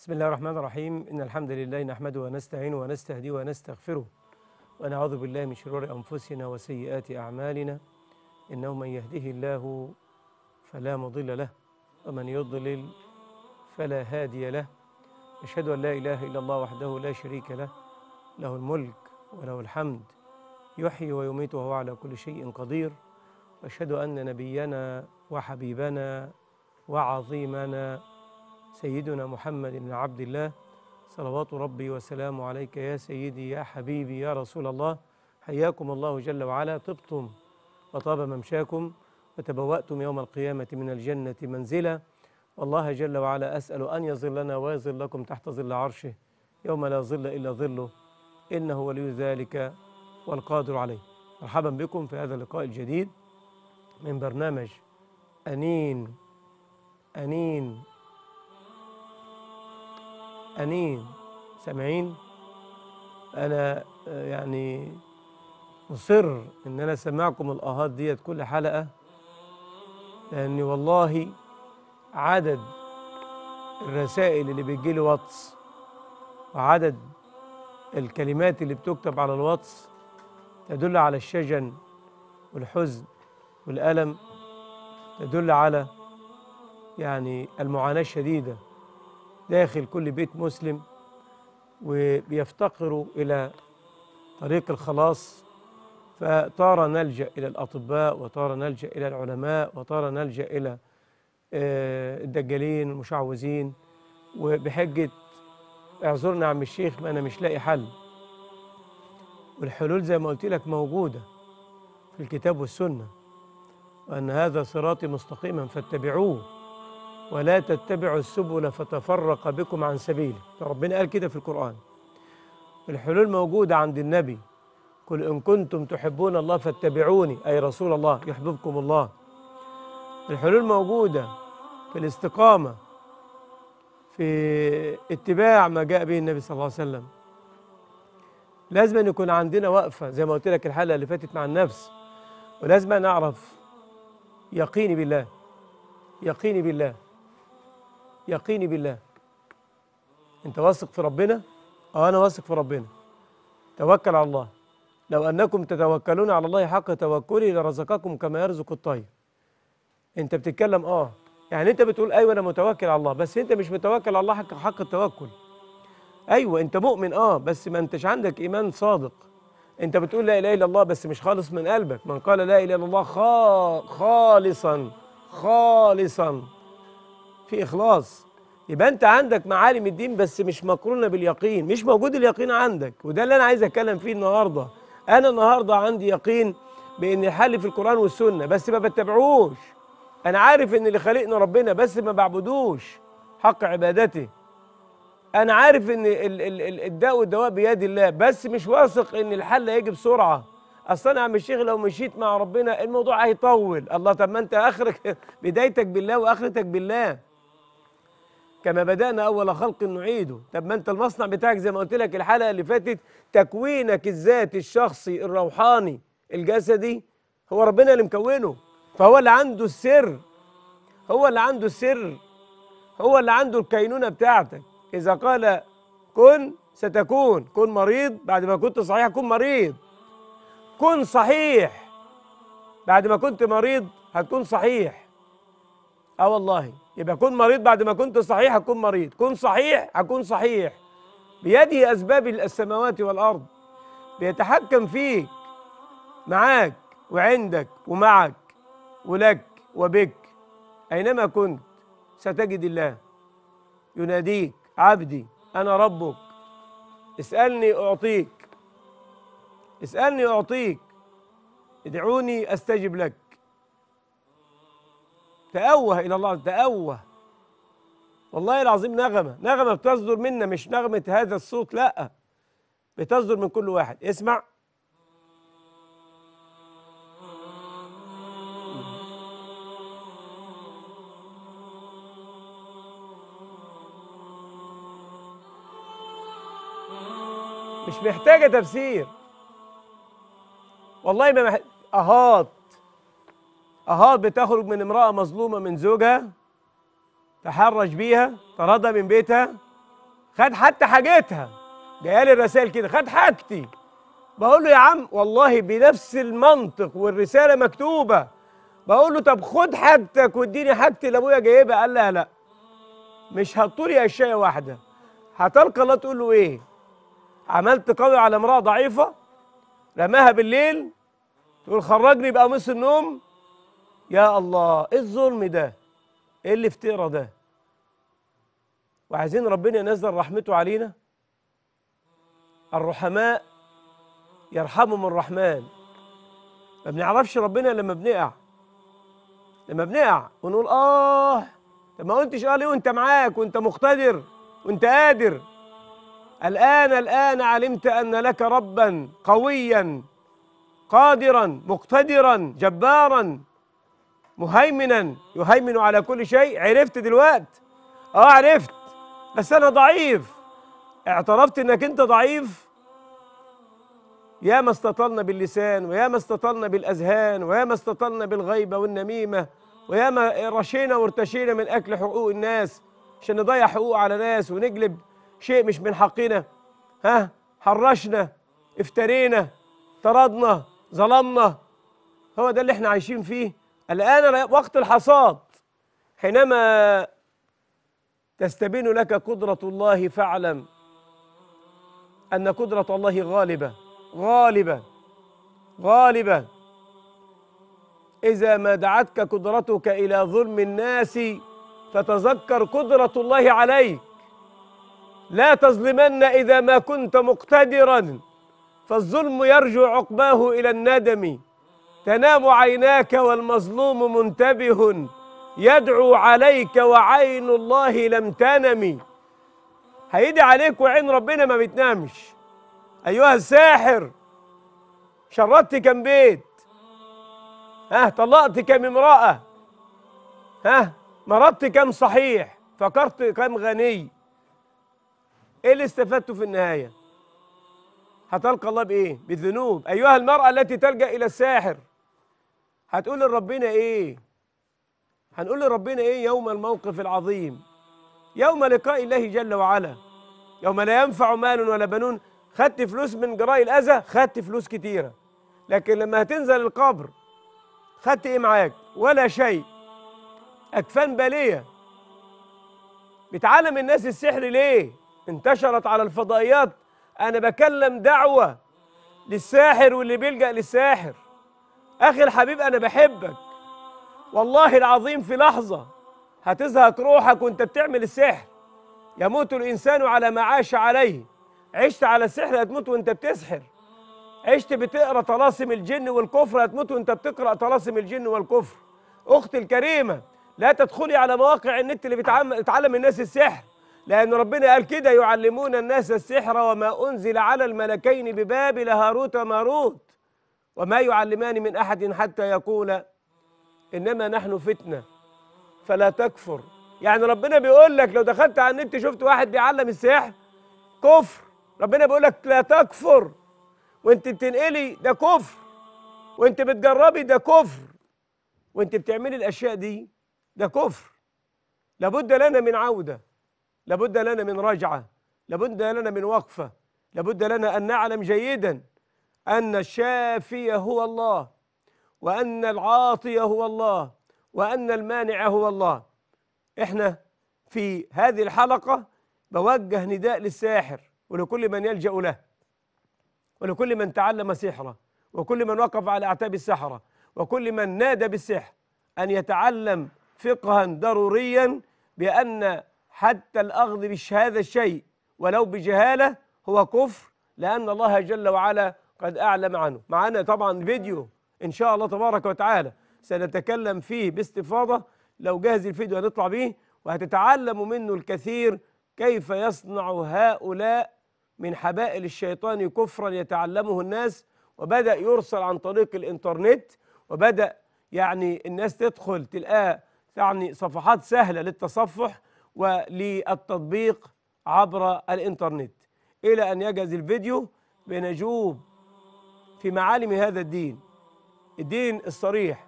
بسم الله الرحمن الرحيم إن الحمد لله نحمده ونستعينه ونستهديه ونستغفره ونعوذ بالله من شرور أنفسنا وسيئات أعمالنا إنه من يهده الله فلا مضل له ومن يضلل فلا هادي له أشهد أن لا إله إلا الله وحده لا شريك له له الملك وله الحمد يحيي ويميت وهو على كل شيء قدير وأشهد أن نبينا وحبيبنا وعظيمنا سيدنا محمد بن عبد الله صلوات ربي وسلامه عليك يا سيدي يا حبيبي يا رسول الله حياكم الله جل وعلا طبتم وطاب ممشاكم وتبوأتم يوم القيامة من الجنة منزلا والله جل وعلا أسأل أن يظلنا ويظلكم تحت ظل عرشه يوم لا ظل إلا ظله إنه ولي ذلك والقادر عليه مرحبا بكم في هذا اللقاء الجديد من برنامج أنين أنين أنين سامعين أنا آه، يعني مصر إن أنا أسمعكم الآهات ديت كل حلقة لأني والله عدد الرسائل اللي بتجيلي واتس وعدد الكلمات اللي بتكتب على الواتس تدل على الشجن والحزن والألم تدل على يعني المعاناة الشديدة داخل كل بيت مسلم وبيفتقروا إلى طريق الخلاص فتارة نلجأ إلى الأطباء وتارة نلجأ إلى العلماء وتارة نلجأ إلى آه، الدجالين المشعوذين وبحجة اعذرنا يا عم الشيخ ما أنا مش لاقي حل والحلول زي ما قلت لك موجودة في الكتاب والسنة وأن هذا صراطي مستقيما فاتبعوه ولا تتبعوا السبل فتفرق بكم عن سبيله ربنا قال كده في القرآن الحلول موجودة عند النبي قل إن كنتم تحبون الله فاتبعوني أي رسول الله يحببكم الله الحلول موجودة في الاستقامة في اتباع ما جاء به النبي صلى الله عليه وسلم لازم أن يكون عندنا وقفة زي ما قلت لك الحلقة اللي فاتت مع النفس ولازم نعرف يقيني بالله يقيني بالله يقيني بالله انت واثق في ربنا اه انا واثق في ربنا توكل على الله لو انكم تتوكلون على الله حق توكله لرزقكم كما يرزق الطير انت بتتكلم اه يعني انت بتقول ايوه انا متوكل على الله بس انت مش متوكل على الله حق حق التوكل ايوه انت مؤمن اه بس ما انتش عندك ايمان صادق انت بتقول لا اله الا الله بس مش خالص من قلبك من قال لا اله الا الله خا خالصا خالصا في اخلاص يبقى انت عندك معالم الدين بس مش مقرونه باليقين مش موجود اليقين عندك وده اللي انا عايز اتكلم فيه النهارده انا النهارده عندي يقين بان الحل في القران والسنه بس ما بتبعوش انا عارف ان اللي خلقنا ربنا بس ما بعبدوش حق عبادته انا عارف ان ال- ال- ال- الداء والدواء بيد الله بس مش واثق ان الحل هيجي بسرعه اصل انا يا عم الشيخ لو مشيت مع ربنا الموضوع هيطول الله طب ما انت اخرك بدايتك بالله واخرتك بالله كما بدأنا أول خلق نعيده طب ما أنت المصنع بتاعك زي ما قلت لك الحلقة اللي فاتت تكوينك الذاتي الشخصي الروحاني الجسدي هو ربنا اللي مكونه فهو اللي عنده السر هو اللي عنده السر هو اللي عنده الكينونة بتاعتك إذا قال كن ستكون كن مريض بعد ما كنت صحيح كن مريض كن صحيح بعد ما كنت مريض هتكون صحيح اه والله يبقى كن مريض بعد ما كنت صحيح هكون مريض كن صحيح هكون صحيح بيده اسباب السماوات والارض بيتحكم فيك معاك وعندك ومعك ولك وبك اينما كنت ستجد الله يناديك عبدي انا ربك اسالني اعطيك اسالني اعطيك ادعوني استجب لك تأوه إلى الله تأوه والله العظيم نغمة نغمة بتصدر منا مش نغمة هذا الصوت لا بتصدر من كل واحد اسمع مش محتاجة تفسير والله ما مح... أهات أهات بتخرج من امرأة مظلومة من زوجها تحرش بيها طردها من بيتها خد حتى حاجتها جايه لي الرسائل كده خد حاجتي بقول له يا عم والله بنفس المنطق والرساله مكتوبه بقول له طب خد حاجتك واديني حاجتي اللي ابويا جايبها قال لا لا مش هتطولي اشياء واحده هتلقى الله تقول له ايه عملت قوي على امراه ضعيفه رماها بالليل تقول خرجني بقميص النوم يا الله ايه الظلم ده ايه الافتراء ده وعايزين ربنا ينزل رحمته علينا الرحماء يرحمهم الرحمن ما بنعرفش ربنا لما بنقع لما بنقع ونقول اه طب ما قلتش اه ليه وانت معاك وانت مقتدر وانت قادر الآن الآن علمت أن لك ربا قويا قادرا مقتدرا جبارا مهيمنا يهيمن على كل شيء عرفت دلوقتي اه عرفت بس انا ضعيف اعترفت انك انت ضعيف يا ما استطلنا باللسان ويا ما استطلنا بالاذهان ويا ما استطلنا بالغيبه والنميمه ويا ما رشينا وارتشينا من اكل حقوق الناس عشان نضيع حقوق على ناس ونجلب شيء مش من حقنا ها حرشنا افترينا طردنا ظلمنا هو ده اللي احنا عايشين فيه الآن وقت الحصاد حينما تستبين لك قدرة الله فاعلم أن قدرة الله غالبة غالبة غالبة إذا ما دعتك قدرتك إلى ظلم الناس فتذكر قدرة الله عليك لا تظلمن إذا ما كنت مقتدرا فالظلم يرجع عقباه إلى الندم تنام عيناك والمظلوم منتبه يدعو عليك وعين الله لم تنم هيدي عليك وعين ربنا ما بتنامش أيها الساحر شردت كم بيت ها طلقت كم امرأة ها مرضت كم صحيح فكرت كم غني ايه اللي استفدته في النهايه هتلقى الله بايه بالذنوب ايها المراه التي تلجا الى الساحر هتقول لربنا ايه هنقول لربنا ايه يوم الموقف العظيم يوم لقاء الله جل وعلا يوم لا ينفع مال ولا بنون خدت فلوس من جراء الاذى خدت فلوس كتيره لكن لما هتنزل القبر خدت ايه معاك ولا شيء اكفان باليه بتعلم الناس السحر ليه انتشرت على الفضائيات انا بكلم دعوه للساحر واللي بيلجا للساحر اخي الحبيب انا بحبك والله العظيم في لحظه هتزهق روحك وانت بتعمل السحر يموت الانسان على ما عاش عليه عشت على السحر هتموت وانت بتسحر عشت بتقرا طلاسم الجن والكفر هتموت وانت بتقرا طلاسم الجن والكفر اختي الكريمه لا تدخلي على مواقع النت اللي بتعلم الناس السحر لأن ربنا قال كده يعلمون الناس السحر وما أنزل على الملكين ببابل هاروت وماروت وما يعلمان من أحد حتى يقول إنما نحن فتنة فلا تكفر يعني ربنا بيقول لك لو دخلت على النت شفت واحد بيعلم السحر كفر ربنا بيقول لك لا تكفر وانت بتنقلي ده كفر وانت بتجربي ده كفر وانت بتعملي الاشياء دي ده كفر لابد لنا من عوده لابد لنا من رجعه لابد لنا من وقفه لابد لنا ان نعلم جيدا ان الشافي هو الله وان العاطي هو الله وان المانع هو الله احنا في هذه الحلقه بوجه نداء للساحر ولكل من يلجا له ولكل من تعلم سحره وكل من وقف على اعتاب السحره وكل من نادى بالسحر ان يتعلم فقها ضروريا بان حتى الأخذ بهذا الشيء ولو بجهالة هو كفر لأن الله جل وعلا قد أعلم عنه معنا طبعا فيديو إن شاء الله تبارك وتعالى سنتكلم فيه باستفاضة لو جاهز الفيديو هنطلع به وهتتعلموا منه الكثير كيف يصنع هؤلاء من حبائل الشيطان كفرا يتعلمه الناس وبدأ يرسل عن طريق الإنترنت وبدأ يعني الناس تدخل تلقاه يعني صفحات سهلة للتصفح وللتطبيق عبر الإنترنت إلى أن يجهز الفيديو بنجوب في معالم هذا الدين الدين الصريح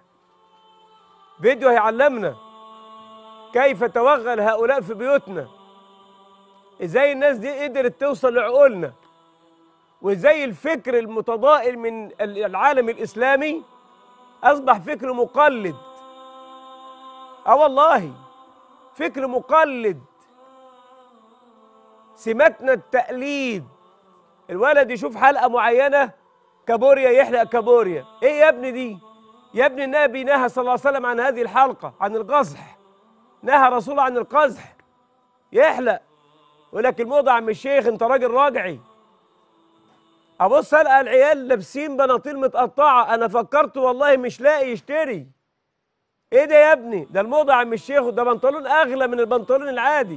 فيديو هيعلمنا كيف توغل هؤلاء في بيوتنا ازاي الناس دي قدرت توصل لعقولنا وازاي الفكر المتضائل من العالم الاسلامي اصبح فكر مقلد اه والله فكر مقلد سماتنا التقليد الولد يشوف حلقه معينه كابوريا يحلق كابوريا ايه يا ابني دي يا ابني النبي نهى صلى الله عليه وسلم عن هذه الحلقه عن القزح نهى رسول عن القزح يحلق يقول لك الموضه يا عم الشيخ انت راجل راجعي ابص القى العيال لابسين بناطيل متقطعه انا فكرت والله مش لاقي يشتري ايه ده يا ابني ده الموضه يا عم الشيخ ده بنطلون اغلى من البنطلون العادي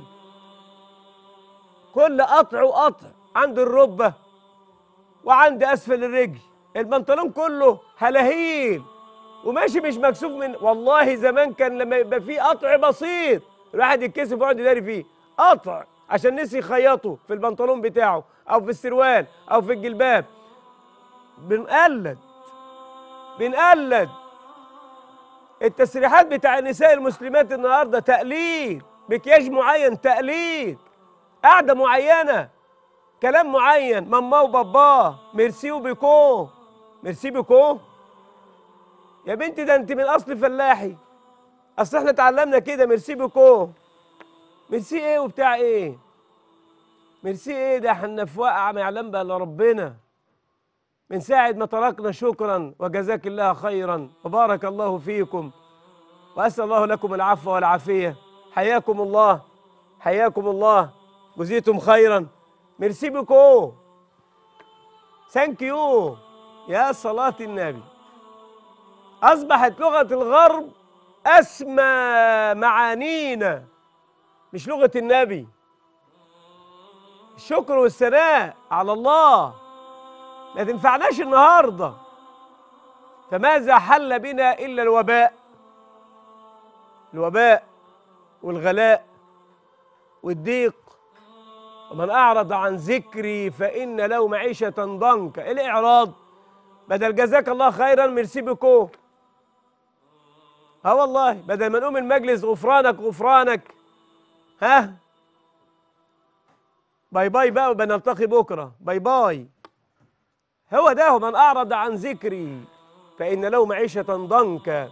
كل قطع وقطع عند الركبه وعند اسفل الرجل البنطلون كله هلاهيل وماشي مش مكسوف من والله زمان كان لما يبقى فيه قطع بسيط الواحد يتكسف ويقعد يداري فيه قطع عشان نسي يخيطه في البنطلون بتاعه او في السروال او في الجلباب بنقلد بنقلد التسريحات بتاع النساء المسلمات النهارده تقليد مكياج معين تقليد قعده معينه كلام معين ماما وباباه ميرسي وبيكو ميرسي بيكو يا بنتي ده انت من اصل فلاحي اصل احنا اتعلمنا كده ميرسي بيكو ميرسي ايه وبتاع ايه ميرسي ايه ده احنا في واقعه ما يعلم بها الا ربنا من ساعة ما تركنا شكرا وجزاك الله خيرا وبارك الله فيكم وأسأل الله لكم العفو والعافية حياكم الله حياكم الله جزيتم خيرا ميرسي بكو ثانك يو يا صلاة النبي أصبحت لغة الغرب أسمى معانينا مش لغة النبي الشكر والثناء على الله ما تنفعناش النهارده فماذا حل بنا الا الوباء الوباء والغلاء والضيق ومن اعرض عن ذكري فان له معيشه ضنكا ايه الاعراض بدل جزاك الله خيرا ميرسي بكو اه والله بدل ما نقوم المجلس غفرانك غفرانك ها باي باي بقى وبنلتقي بكره باي باي هو ده من أعرض عن ذكري فإن له معيشة ضنكا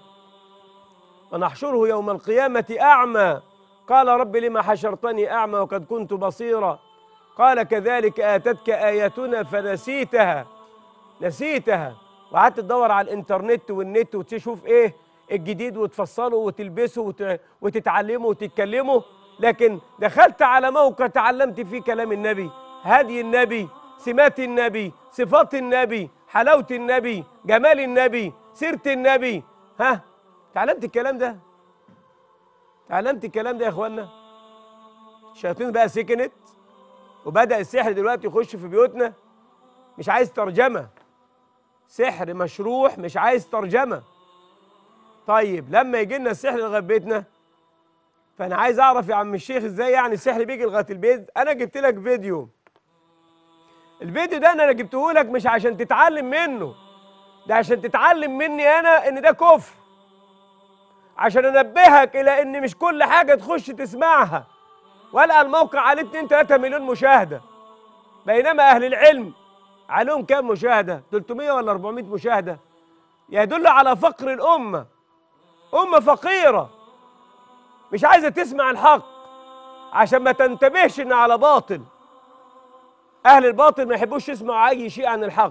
ونحشره يوم القيامة أعمى قال رب لما حشرتني أعمى وقد كنت بصيرا قال كذلك آتتك آياتنا فنسيتها نسيتها وقعدت تدور على الإنترنت والنت وتشوف إيه الجديد وتفصله وتلبسه وت... وتتعلمه وتتكلمه لكن دخلت على موقع تعلمت فيه كلام النبي هدي النبي سمات النبي صفات النبي حلاوة النبي جمال النبي سيرة النبي ها تعلمت الكلام ده تعلمت الكلام ده يا اخوانا الشياطين بقى سكنت وبدأ السحر دلوقتي يخش في بيوتنا مش عايز ترجمة سحر مشروح مش عايز ترجمة طيب لما يجي لنا السحر لغاية بيتنا فأنا عايز أعرف يا عم الشيخ إزاي يعني السحر بيجي لغاية البيت أنا جبت لك فيديو الفيديو ده انا جبته لك مش عشان تتعلم منه ده عشان تتعلم مني انا ان ده كفر عشان انبهك الى ان مش كل حاجه تخش تسمعها والقى الموقع عليه 2 3 مليون مشاهده بينما اهل العلم عليهم كام مشاهده 300 ولا 400 مشاهده يدل على فقر الامه امه فقيره مش عايزه تسمع الحق عشان ما تنتبهش ان على باطل اهل الباطل ما يحبوش يسمعوا اي شيء عن الحق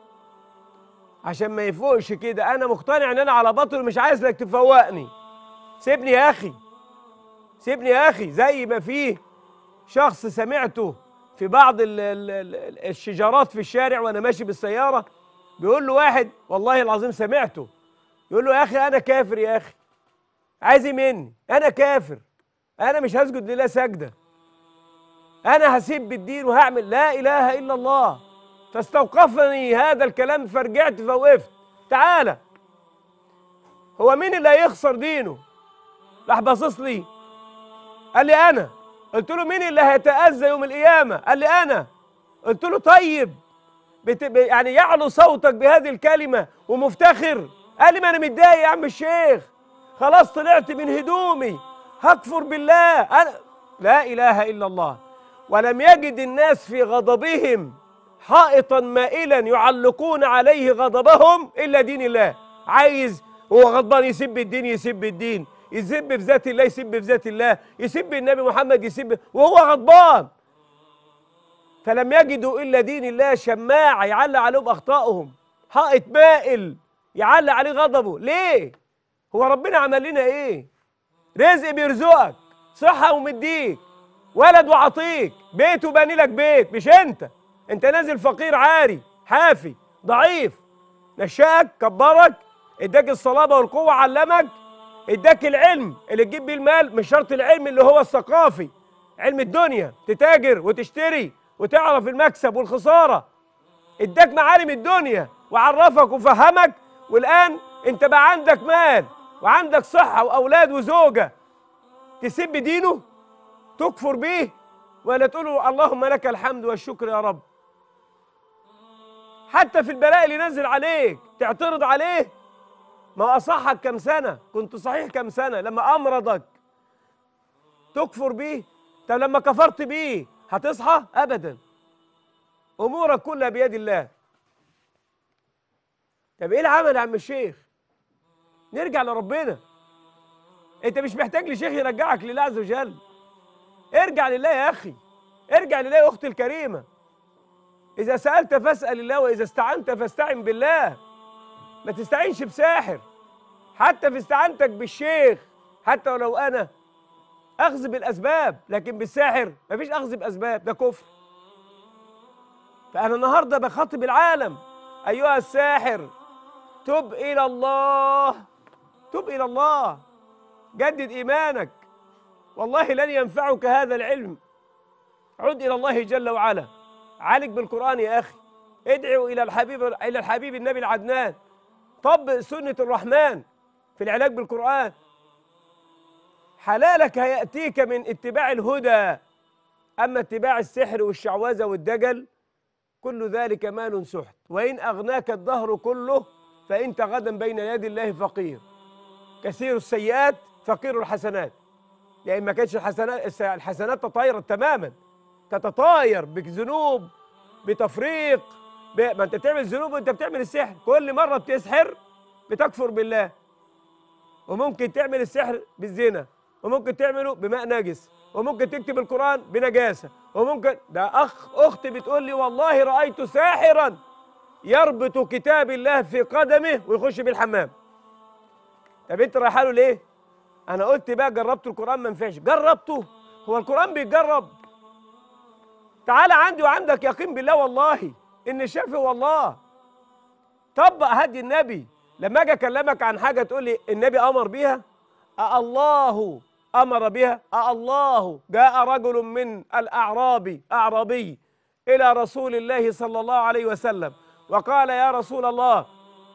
عشان ما يفوقش كده انا مقتنع ان انا على باطل ومش عايزك تفوقني سيبني يا اخي سيبني يا اخي زي ما فيه شخص سمعته في بعض ال ال ال الشجرات في الشارع وانا ماشي بالسياره بيقول له واحد والله العظيم سمعته يقول له يا اخي انا كافر يا اخي عايز إيه مني انا كافر انا مش هسجد لله سجده انا هسيب الدين وهعمل لا اله الا الله فاستوقفني هذا الكلام فرجعت فوقفت تعالى هو مين اللي هيخسر دينه راح باصص لي قال لي انا قلت له مين اللي هيتاذى يوم القيامه قال لي انا قلت له طيب بت... يعني يعلو صوتك بهذه الكلمه ومفتخر قال لي ما انا متضايق يا عم الشيخ خلاص طلعت من هدومي هكفر بالله انا لا اله الا الله ولم يجد الناس في غضبهم حائطا مائلا يعلقون عليه غضبهم الا دين الله عايز هو غضبان يسب الدين يسب الدين يسب في ذات الله يسب في ذات الله يسب النبي محمد يسب وهو غضبان فلم يجدوا الا دين الله شماعه يعلق عليهم اخطائهم حائط مائل يعلق عليه غضبه ليه هو ربنا عمل لنا ايه رزق بيرزقك صحه ومديك ولد وعطيك بيت وباني لك بيت مش انت انت نازل فقير عاري حافي ضعيف نشأك كبرك اداك الصلابه والقوه علمك اداك العلم اللي تجيب بيه المال مش شرط العلم اللي هو الثقافي علم الدنيا تتاجر وتشتري وتعرف المكسب والخساره اداك معالم الدنيا وعرفك وفهمك والان انت بقى عندك مال وعندك صحه واولاد وزوجه تسب دينه تكفر به ولا تقول له اللهم لك الحمد والشكر يا رب حتى في البلاء اللي نزل عليك تعترض عليه ما هو أصحك كم سنة كنت صحيح كم سنة لما أمرضك تكفر بيه طب لما كفرت بيه هتصحى أبدا أمورك كلها بيد الله طب إيه العمل يا عم الشيخ نرجع لربنا أنت مش محتاج لشيخ يرجعك لله عز وجل ارجع لله يا أخي ارجع لله يا أختي الكريمة إذا سألت فاسأل الله وإذا استعنت فاستعن بالله ما تستعينش بساحر حتى في استعانتك بالشيخ حتى ولو أنا أخذ بالأسباب لكن بالساحر مفيش أخذ بأسباب ده كفر فأنا النهاردة بخاطب العالم أيها الساحر تب إلى الله تب إلى الله جدد إيمانك والله لن ينفعك هذا العلم عد إلى الله جل وعلا عالج بالقرآن يا أخي ادعوا إلى الحبيب إلى الحبيب النبي العدنان طبق سنة الرحمن في العلاج بالقرآن حلالك هيأتيك من اتباع الهدى أما اتباع السحر والشعوذة والدجل كل ذلك مال سحت وإن أغناك الدهر كله فأنت غدا بين يدي الله فقير كثير السيئات فقير الحسنات لأن ما كانتش الحسنات الحسنات تطايرت تماما تتطاير بذنوب بتفريق ب... ما انت بتعمل ذنوب وانت بتعمل السحر كل مره بتسحر بتكفر بالله وممكن تعمل السحر بالزنا وممكن تعمله بماء نجس وممكن تكتب القرآن بنجاسة وممكن ده أخ أختي بتقول لي والله رأيت ساحرا يربط كتاب الله في قدمه ويخش بيه الحمام طب انت رايحه له ليه؟ أنا قلت بقى جربت القرآن ما نفعش جربته هو القرآن بيتجرب تعالى عندي وعندك يقين بالله والله ان شافي والله طبق هدي النبي لما اجي اكلمك عن حاجه تقول لي النبي امر بيها الله امر بها الله جاء رجل من الاعراب اعرابي الى رسول الله صلى الله عليه وسلم وقال يا رسول الله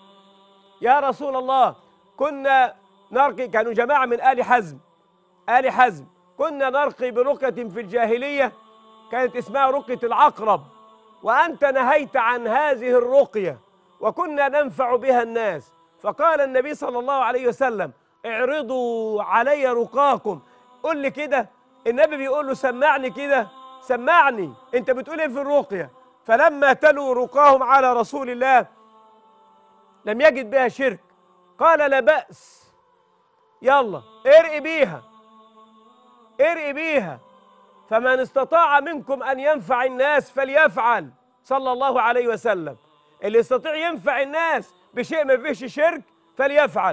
يا رسول الله كنا نرقي كانوا جماعه من ال حزم ال حزم كنا نرقي برقيه في الجاهليه كانت اسمها رقيه العقرب وأنت نهيت عن هذه الرقية وكنا ننفع بها الناس فقال النبي صلى الله عليه وسلم اعرضوا علي رقاكم قل لي كده النبي بيقول له سمعني كده سمعني انت بتقول ايه في الرقية فلما تلوا رقاهم على رسول الله لم يجد بها شرك قال لا بأس يلا ارقي بيها ارقي بيها فمن استطاع منكم أن ينفع الناس فليفعل صلى الله عليه وسلم اللي يستطيع ينفع الناس بشيء ما فيش شرك فليفعل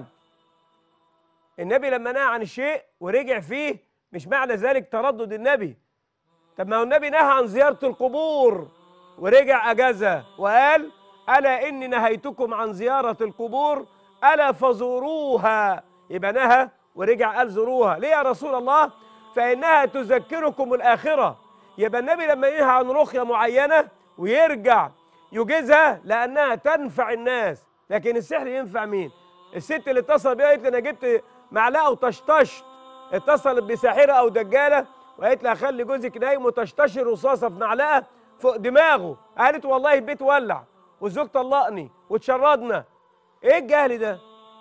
النبي لما نهى عن الشيء ورجع فيه مش معنى ذلك تردد النبي طب ما هو النبي نهى عن زيارة القبور ورجع أجازة وقال ألا إني نهيتكم عن زيارة القبور ألا فزوروها يبقى نهى ورجع قال زوروها ليه يا رسول الله فإنها تذكركم الآخرة يبقى النبي لما ينهى عن رقية معينة ويرجع يجيزها لأنها تنفع الناس لكن السحر ينفع مين؟ الست اللي اتصل بيها قالت لي أنا جبت معلقة وطشطشت اتصلت بساحرة أو دجالة وقالت لها خلي جوزك نايم وطشطشي رصاصة في معلقة فوق دماغه قالت والله البيت ولع والزوج طلقني وتشردنا ايه الجهل ده؟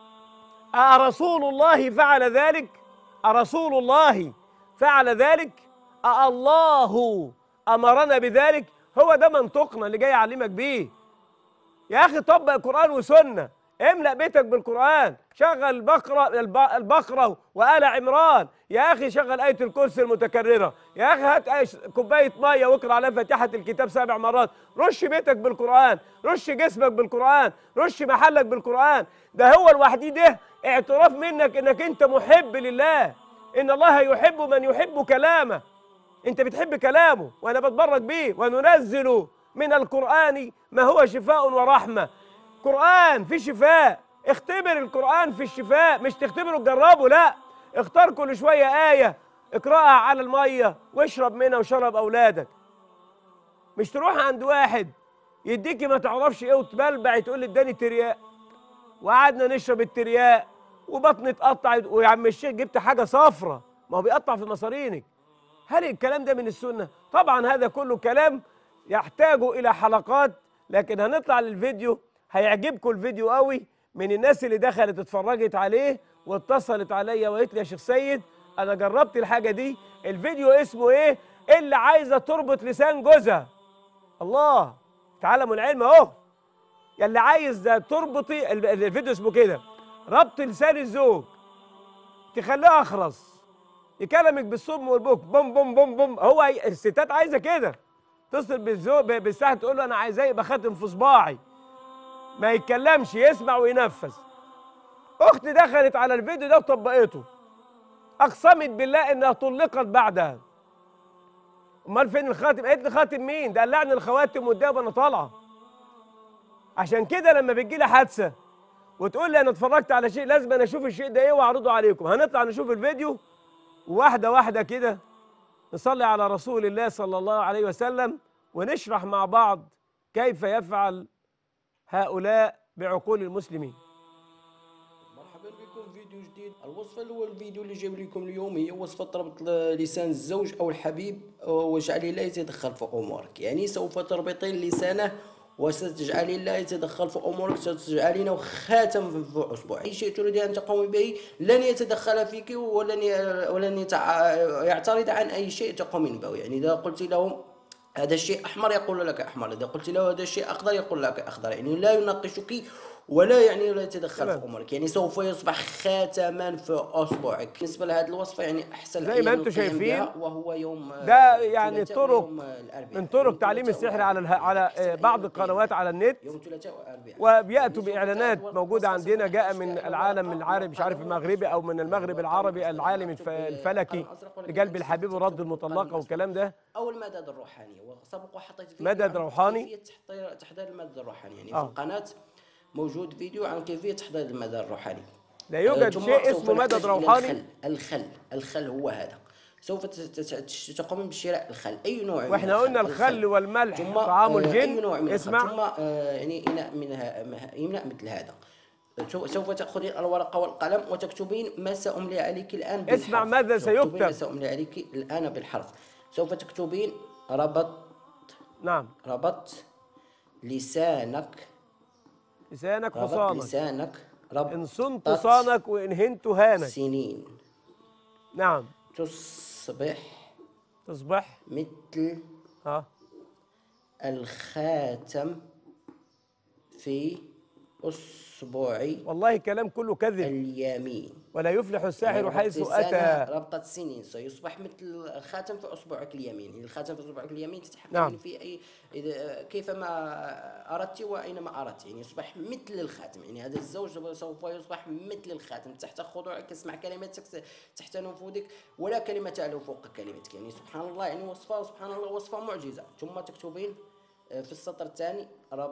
أرسول الله فعل ذلك؟ أرسول الله فعل ذلك أالله امرنا بذلك هو ده منطقنا اللي جاي يعلمك بيه يا اخي طبق قران وسنه املا بيتك بالقران شغل البقره الب- البقره وال عمران يا اخي شغل ايه الكرسي المتكرره يا اخي هات آية- كوبايه ميه واقرا عليها فاتحه الكتاب سبع مرات رش بيتك بالقران رش جسمك بالقران رش محلك بالقران ده هو الوحيد ده اعتراف منك انك انت محب لله ان الله يحب من يحب كلامه انت بتحب كلامه وانا بتبرك بيه وننزل من القران ما هو شفاء ورحمه قران في شفاء اختبر القران في الشفاء مش تختبره تجربه لا اختار كل شويه ايه اقراها على الميه واشرب منها وشرب اولادك مش تروح عند واحد يديكي ما تعرفش ايه وتبلبع تقول لي اداني ترياق وقعدنا نشرب الترياق وبطني اتقطعت ويا عم الشيخ جبت حاجه صفرة ما هو بيقطع في مصارينك هل الكلام ده من السنه طبعا هذا كله كلام يحتاج الى حلقات لكن هنطلع للفيديو هيعجبكم الفيديو قوي من الناس اللي دخلت اتفرجت عليه واتصلت عليا وقالت لي يا شيخ سيد انا جربت الحاجه دي الفيديو اسمه ايه اللي عايزه تربط لسان جوزها الله تعلموا العلم اهو يا اللي عايز ده تربطي ال- ال- الفيديو اسمه كده ربط لسان الزوج تخليه اخرس يكلمك بالصم والبوك بوم بوم بوم بوم هو عاي- الستات عايزه كده تصل بالزوج ب- بالساعه تقول له انا عايزاه يبقى خاتم في صباعي ما يتكلمش يسمع وينفذ اختي دخلت على الفيديو ده وطبقته اقسمت بالله انها طلقت بعدها امال فين الخاتم قالت لي خاتم مين ده قلعني الخواتم قدام وانا طالعه عشان كده لما بتجي لي حادثه وتقول لي انا اتفرجت على شيء لازم انا اشوف الشيء ده ايه واعرضه عليكم هنطلع نشوف الفيديو واحده واحده كده نصلي على رسول الله صلى الله عليه وسلم ونشرح مع بعض كيف يفعل هؤلاء بعقول المسلمين مرحبا بكم في فيديو جديد الوصفة الأول الفيديو اللي جايب لكم اليوم هي وصفة ربط ل- لسان الزوج أو الحبيب واجعلي لا يتدخل في أمورك يعني سوف تربطين لسانه وستجعلي لا يتدخل في أمورك ستجعلينه خاتم في أصبع أي شيء تريد أن تقومي به لن يتدخل فيك ولن ي- ولن يتع- يعترض عن أي شيء تقومين به يعني إذا قلت له هذا الشيء احمر يقول لك احمر اذا قلت له هذا الشيء اخضر يقول لك اخضر يعني لا يناقشك ولا يعني لا يتدخل تمام. في امورك يعني سوف يصبح خاتما في اصبعك بالنسبه لهذه الوصفه يعني احسن زي ما أيام انتم القيام شايفين، بها وهو يوم آه، ده يعني الثلاثاء طرق ويوم، آه، الأربعاء. من طرق يوم تعليم الثلاثاء السحر على اله- على والأربعاء. آه، أحسن بعض أيام القنوات على النت يوم الثلاثاء والاربعاء وبياتوا يعني سوف باعلانات تأخذ موجوده وصفة عندنا سوف جاء تشتري من على العالم ورقة العربي مش عارف وقلم المغربي او من المغرب العربي وقلم العالم مكتوب الف- بقلم الفلكي أزرق ولكن لقلب تكتب الحبيب بقلم ورد أزرق. المطلقه والكلام ده او المدد الروحاني وسبق وحطيت فيديو مدد عن روحاني؟ كيفيه تحضير تحضير المدد الروحاني يعني آه. في القناه موجود فيديو عن كيفيه تحضير المدد الروحاني لا آه، يوجد ثم شيء سوف اسمه نحتاج مدد إلى روحاني الخل الخل الخل هو هذا سوف ت- ت- ت- تقوم بشراء الخل اي نوع من واحنا قلنا الخل والملح طعام آه، أي الجن نوع من الخل. اسمع ثم آه، يعني إناء منها مه- إناء مثل هذا سو- سوف تأخذين الورقة والقلم وتكتبين ما سأملي عليك الآن بالحرف اسمع ماذا تكتبين ما سيكتب. سأملي عليك الآن بالحرف سوف تكتبين ربط نعم ربط لسانك لسانك ربط حصانك لسانك ربط ان صنت صانك وان هنت هانك سنين نعم تصبح تصبح مثل ها الخاتم في أصبعي والله كلام كله كذب اليمين ولا يفلح الساحر ربط حيث لسانه اتى ربطة سنين سيصبح مثل الخاتم في اصبعك اليمين يعني الخاتم في اصبعك اليمين تتحكمين نعم. في اي اذا كيفما اردت واينما اردت يعني يصبح مثل الخاتم يعني هذا الزوج سوف يصبح مثل الخاتم تحت خضوعك تسمع كلماتك تحت نفوذك ولا كلمه تعلو فوق كلمتك يعني سبحان الله يعني وصفه سبحان الله وصفه معجزه ثم تكتبين آه، في السطر الثاني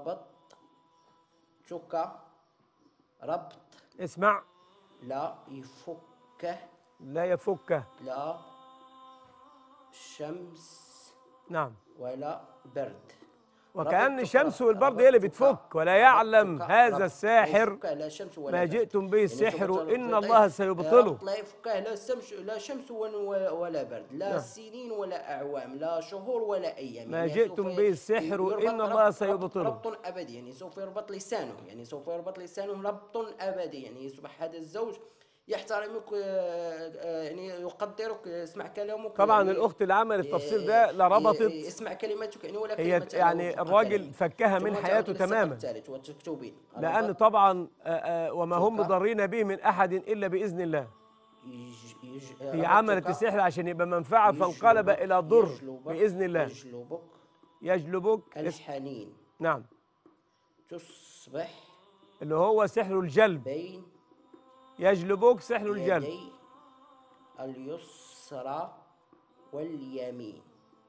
ربطتك ربط اسمع لا يفكه لا يفكه لا شمس نعم ولا برد وكأن ربطتك- الشمس والبرد هي اللي ربطتك- بتفك ولا يعلم ربطتك- هذا ربط- الساحر لا يفك لا شمس ولا ما برد. جئتم به يعني السحر سوف إن تعطي- الله سيبطله. ربط لا يفكه لا شمس لا شمس ولا ولا برد لا نعم. سنين ولا اعوام لا شهور ولا ايام ما يعني جئتم سوف به السحر يربط إن ربط- الله ربط- سيبطله. ربط ابدي يعني سوف يربط لسانه يعني سوف يربط لسانه ربط ابدي يعني يصبح هذا الزوج يحترمك آه، آه، يعني يقدر يقدرك يسمع كلامك طبعا يعني الاخت اللي عملت ي- التفصيل ده لا ربطت ي- يسمع كلماتك يعني ولا هي كلمة يعني أنا وفق الراجل كلامي. فكها ثم من تعود حياته للسطر تماما الثالث وتكتبين لان ربط طبعا آه، آه، وما هم شكرا. مضرين به من احد الا باذن الله يج- يج- هي ربطك عملت السحر عشان يبقى منفعه فانقلب يجلبك- الى ضر يجلبك- باذن الله يجلبك يجلبك اس- الحنين نعم تصبح اللي هو سحر الجلب بين يجلبك سحر الجلب يدي اليسرى واليمين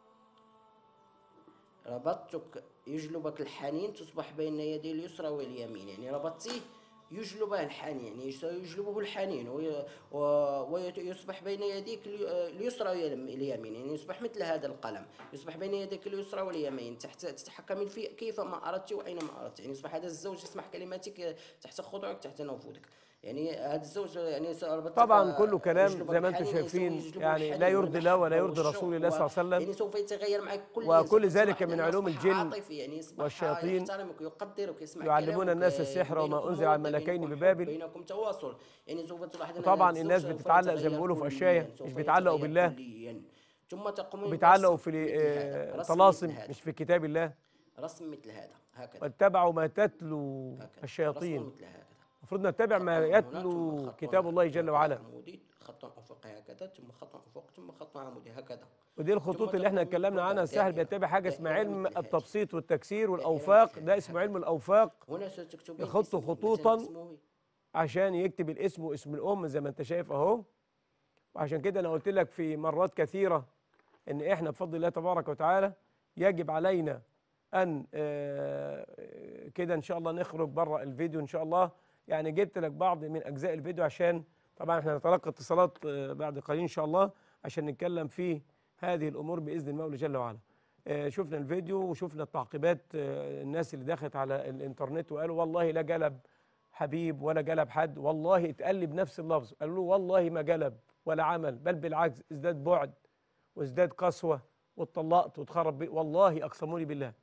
ربطتك يجلبك الحنين تصبح بين يدي اليسرى واليمين يعني ربطتيه يجلبه الحنين يعني يس- يجلبه الحنين وي- و- ويصبح بين يديك الي- اليسرى واليمين يعني يصبح مثل هذا القلم يصبح بين يديك اليسرى واليمين تحت تتحكمين فيه كيفما اردت واينما اردت يعني يصبح هذا الزوج يسمح كلماتك تحت خضوعك تحت نفوذك يعني هذا الزوج يعني ربطتك طبعا كله كلام يجلبك زي ما انتم الحنين، شايفين يجلب يعني الحنين لا يرضي الله ولا والمحبة يرضي رسول الله صلى الله عليه والشوق. وسلم يعني سوف يتغير معك كل وكل يوم. سوف ذلك تصبح من لأنه علوم أصبح الجن عاطفي يعني يصبح والشياطين يحترمك ويقدرك يسمع يعلمون كلامك، الناس آه، السحر وما بينكم أنزل على مودة، الملكين بينكم ببابل. حب، بينكم تواصل يعني سوف تلاحظ أن طبعاً هذا الناس الزوج سوف بتتعلق زي ما يتغير بيقولوا في كلياً، أشياء، سوف مش بيتعلقوا يتغير بالله. كلياً. ثم تقومون بيتعلقوا برسم في مثل هذا، آه، رسم طلاسم مثل هذا. مش في كتاب الله رسم مثل هذا هكذا واتبعوا ما تتلو هكذا. رسم الشياطين مثل هذا المفروض نتبع ما خط هنا، يتلو ثم خط كتاب هنا، الله جل هكذا وعلا عمودي خط افقي هكذا ثم خط افق ثم خط عمودي هكذا ودي الخطوط ثم اللي احنا تقوم اتكلمنا عنها السحر دائرة. بيتبع حاجه اسمها دائرة علم مثل هذه. التبسيط والتكسير دائرة والاوفاق مثل ده هذه. اسمه علم الاوفاق هنا ستكتبين يخط اسمه، مثلا خطوطاً اسمه عشان يكتب الاسم واسم الام زي ما انت شايف اهو وعشان كده انا قلت لك في مرات كثيره ان احنا بفضل الله تبارك وتعالى يجب علينا ان آه، كده ان شاء الله نخرج بره الفيديو ان شاء الله يعني جبت لك بعض من اجزاء الفيديو عشان طبعا احنا نتلقى اتصالات آه، بعد قليل ان شاء الله عشان نتكلم في هذه الامور باذن المولى جل وعلا آه، شفنا الفيديو وشفنا التعقيبات آه، الناس اللي دخلت على الانترنت وقالوا والله لا جلب حبيب ولا جلب حد والله اتقال بنفس اللفظ قالوا له والله ما جلب ولا عمل بل بالعكس ازداد بعد وازداد قسوه واتطلقت واتخرب بي والله اقسموني بالله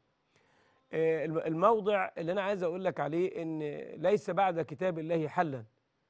آه، الم- الموضع اللي انا عايز اقول لك عليه ان ليس بعد كتاب الله حلا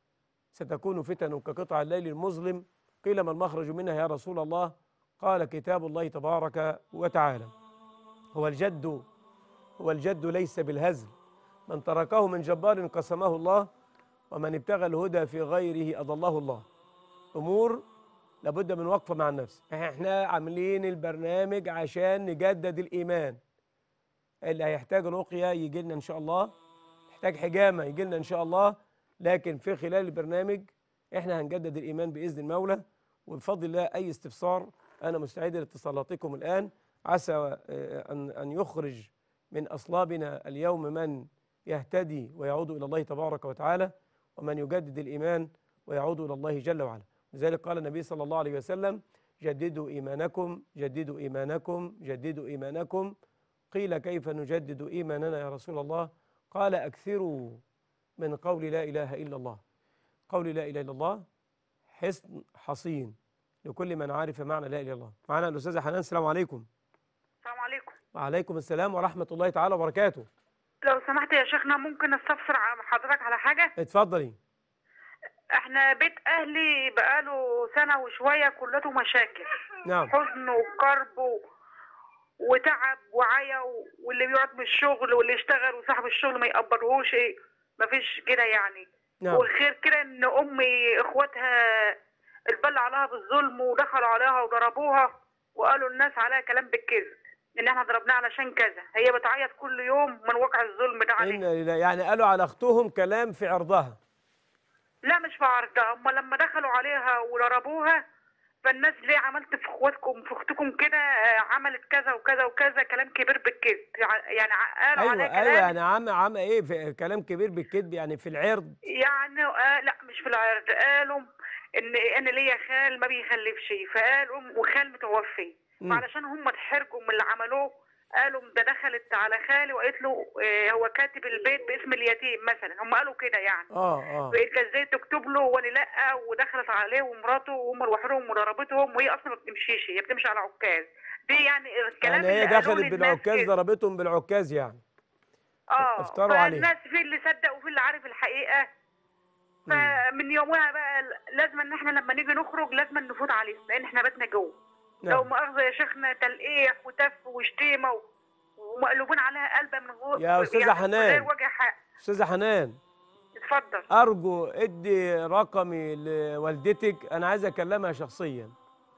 ستكون فتن كقطع الليل المظلم قيل ما المخرج منها يا رسول الله قال كتاب الله تبارك وتعالى هو الجد هو الجد ليس بالهزل من تركه من جبار قسمه الله ومن ابتغى الهدى في غيره أضله الله أمور لابد من وقفة مع النفس احنا عاملين البرنامج عشان نجدد الإيمان اللي هيحتاج رقية يجي لنا إن شاء الله يحتاج حجامة يجي لنا إن شاء الله لكن في خلال البرنامج احنا هنجدد الإيمان بإذن المولى وبفضل الله أي استفسار أنا مستعد لاتصالاتكم الآن عسى آه، أن أن يخرج من أصلابنا اليوم من يهتدي ويعود إلى الله تبارك وتعالى ومن يجدد الإيمان ويعود إلى الله جل وعلا لذلك قال النبي صلى الله عليه وسلم جددوا إيمانكم جددوا إيمانكم جددوا إيمانكم قيل كيف نجدد إيماننا يا رسول الله قال أكثروا من قول لا إله إلا الله قول لا إله إلا الله حصن حصين لكل من عرف معنى لا إله إلا الله معنا الأستاذة حنان السلام عليكم السلام عليكم وعليكم السلام ورحمة الله تعالى وبركاته لو سمحت يا شيخنا ممكن استفسر عن حضرتك على حاجة اتفضلي احنا بيت اهلي بقاله سنة وشوية كلته مشاكل نعم حزن وكرب و... وتعب وعيا و... واللي بيقعد من الشغل واللي يشتغل وصاحب الشغل ما يقبلهوش ايه مفيش كده يعني نعم والخير كده ان امي اخواتها اتبلى عليها بالظلم ودخلوا عليها وضربوها وقالوا الناس عليها كلام بالكذب ان احنا ضربناها علشان كذا هي بتعيط كل يوم من واقع الظلم ده عليها إن لله يعني قالوا على أختهم كلام في عرضها لا مش في عرضها هم لما دخلوا عليها وضربوها فالناس ليه عملت في اخواتكم في اختكم كده آه، عملت كذا وكذا وكذا كلام كبير بالكذب يع- يعني ع- قالوا أيوة عليها أيوة كلام يعني عم عم إيه في كلام كبير بالكذب يعني في العرض يعني آه لا مش في العرض قالوا ان انا ليا خال ما بيخلفش فقالوا وخال متوفي مم. فعلشان هم اتحرجوا من اللي عملوه قالوا ده دخلت على خالي وقالت له آه، هو كاتب البيت باسم اليتيم مثلا هم قالوا كده يعني آه آه انت ازاي تكتب له وانا لا ودخلت عليه ومراته وهم لوحدهم وضربتهم وهي اصلا ما بتمشيش هي بتمشي على عكاز دي يعني الكلام يعني هي اللي قالوه دخلت للناس بالعكاز كده. ضربتهم بالعكاز يعني اه افتروا عليه. فالناس في اللي صدق وفي اللي عارف الحقيقه فمن يومها بقى لازم ان احنا لما نيجي نخرج لازم نفوت عليه لان احنا بيتنا جوه لو نعم مؤاخذه يا شيخنا تلقيح وتف وشتيمه و- ومقلوبين عليها قلبه من غير يا أستاذة يعني حنان. من غير وجه حق استاذه حنان اتفضل ارجو ادي رقمي لوالدتك انا عايز اكلمها شخصيا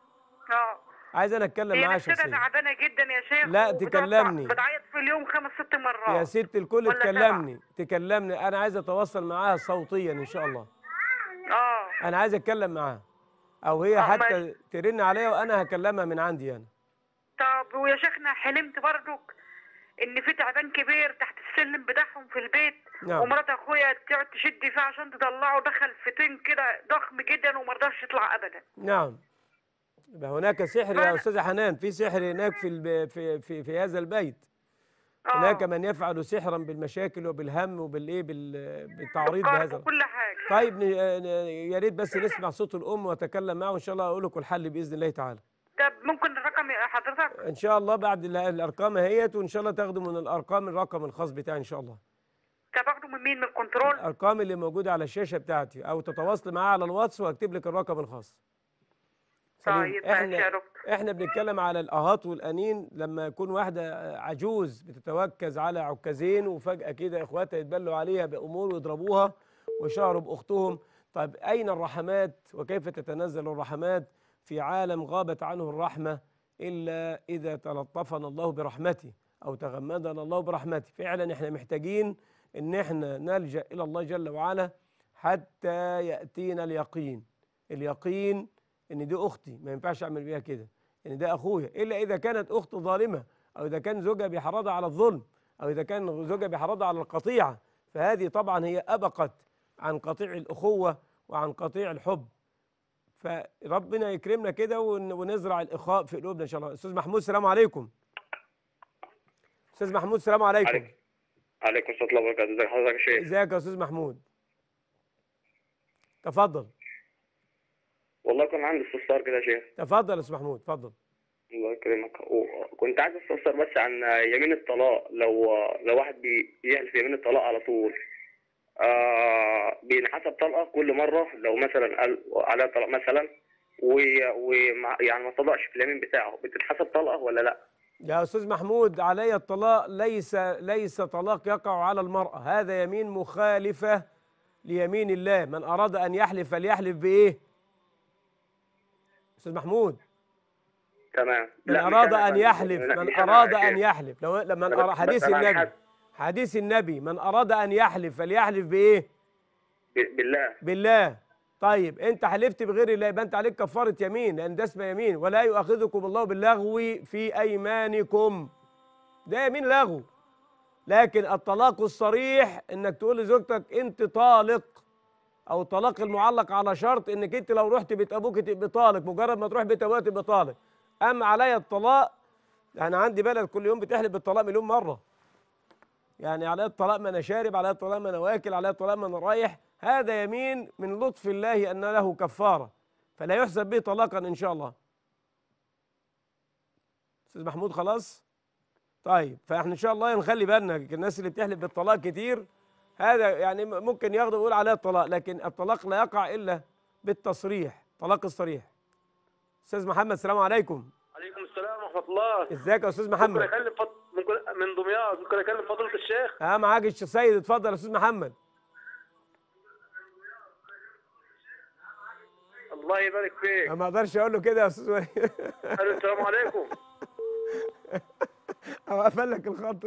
اه عايز انا اتكلم هي معاها نفسها شخصيا تعبانه جدا يا شيخ لا، وبتقعد تكلمني. بتعيط في اليوم خمس ست مرات يا ست الكل ولا تكلمني تكلمني انا عايز اتواصل معاها صوتيا ان شاء الله اه انا عايز اتكلم معاها او هي آه، حتى ماشي. ترن عليا وانا هكلمها من عندي انا طب ويا شيخنا حلمت برضك ان في تعبان كبير تحت السلم بتاعهم في البيت نعم. ومرات اخويا تقعد تشد فيه عشان تطلعه دخل في طين كده ضخم جدا وما رضاش يطلع ابدا نعم يبقى هناك سحر يا فأنا- استاذه حنان في سحر هناك في الب... في في في هذا البيت اه هناك من يفعل سحرا بالمشاكل وبالهم وبالايه بال... بالتعريض بالقرب بهذا وكل حاجه طيب ن- ن- يا ريت بس نسمع صوت الام واتكلم معه وان شاء الله اقول لكم الحل باذن الله تعالى طب ممكن الرقم يا حضرتك ان شاء الله بعد ال- الارقام اهيت وان شاء الله تاخدوا من الارقام الرقم الخاص بتاعي ان شاء الله طب اخده من مين من الكنترول الارقام اللي موجوده على الشاشه بتاعتي او تتواصل معايا على الواتس واكتب لك الرقم الخاص سليم. طيب ماشي يا دكتور احنا بنتكلم على الاهات والانين لما يكون واحده عجوز بتتوكز على عكازين وفجاه كده اخواتها يتبلوا عليها بامور ويضربوها ويشعروا باختهم طيب اين الرحمات وكيف تتنزل الرحمات في عالم غابت عنه الرحمه الا اذا تلطفنا الله برحمته او تغمدنا الله برحمته فعلا احنا محتاجين ان احنا نلجا الى الله جل وعلا حتى ياتينا اليقين اليقين ان دي اختي ما ينفعش اعمل بيها كده ان ده اخويا الا اذا كانت اخت ظالمه او اذا كان زوجها بيحرضها على الظلم او اذا كان زوجها بيحرضها على القطيعه فهذه طبعا هي ابقت عن قطيع الاخوه وعن قطيع الحب فربنا يكرمنا كده ون- ونزرع الاخاء في قلوبنا ان شاء الله استاذ محمود السلام عليكم استاذ محمود السلام عليكم عليكم عليكم السلام الله وبركاته ازي حضرتك يا شيخ ازيك يا استاذ محمود تفضل والله كان عندي استفسار كده يا شيخ تفضل يا استاذ محمود تفضل الله يكرمك وكنت عايز استفسر بس عن يمين الطلاق لو لو واحد بي- بيحلف يمين الطلاق على طول آه بينحسب طلقه كل مره لو مثلا قال عليها طلاق مثلا ويعني ما طلقش في اليمين بتاعه بتتحسب طلقه ولا لا؟ يا استاذ محمود علي الطلاق ليس ليس طلاق يقع على المرأة هذا يمين مخالفة ليمين الله من أراد أن يحلف فليحلف بإيه استاذ محمود تمام من لا، مش أراد أنا أن فاهم. يحلف لا، من مش أنا أراد يا أن شيخ. يحلف لو لما أنا أرى بس- حديث بس أنا النبي حد- حديث النبي من أراد أن يحلف فليحلف بإيه ب- بالله بالله طيب انت حلفت بغير الله يبقى انت عليك كفاره يمين لان ده اسمه يمين ولا يؤاخذكم الله باللغو في ايمانكم ده يمين لغو لكن الطلاق الصريح انك تقول لزوجتك انت طالق او الطلاق المعلق على شرط انك انت لو رحت بيت ابوك تبقى طالق مجرد ما تروح بيت ابوها تبقى طالق اما عليا الطلاق انا عندي بلد كل يوم بتحلف بالطلاق مليون مره يعني عليا الطلاق ما انا شارب عليا الطلاق ما انا واكل عليا الطلاق ما انا رايح هذا يمين من لطف الله ان له كفاره فلا يحسب به طلاقا ان شاء الله استاذ محمود خلاص طيب فاحنا ان شاء الله نخلي بالنا الناس اللي بتحلف بالطلاق كتير هذا يعني ممكن ياخده ويقول عليها الطلاق لكن الطلاق لا يقع الا بالتصريح طلاق الصريح استاذ محمد السلام عليكم عليكم السلام ورحمة الله ازيك يا استاذ ممكن محمد أكلم فض... ممكن من دمياط ممكن أكلم فضيلة الشيخ اه معاك الشيخ سيد اتفضل يا استاذ محمد الله يبارك فيك أنا ما اقدرش اقول له كده يا استاذ وليد ألو السلام عليكم او قفل لك الخط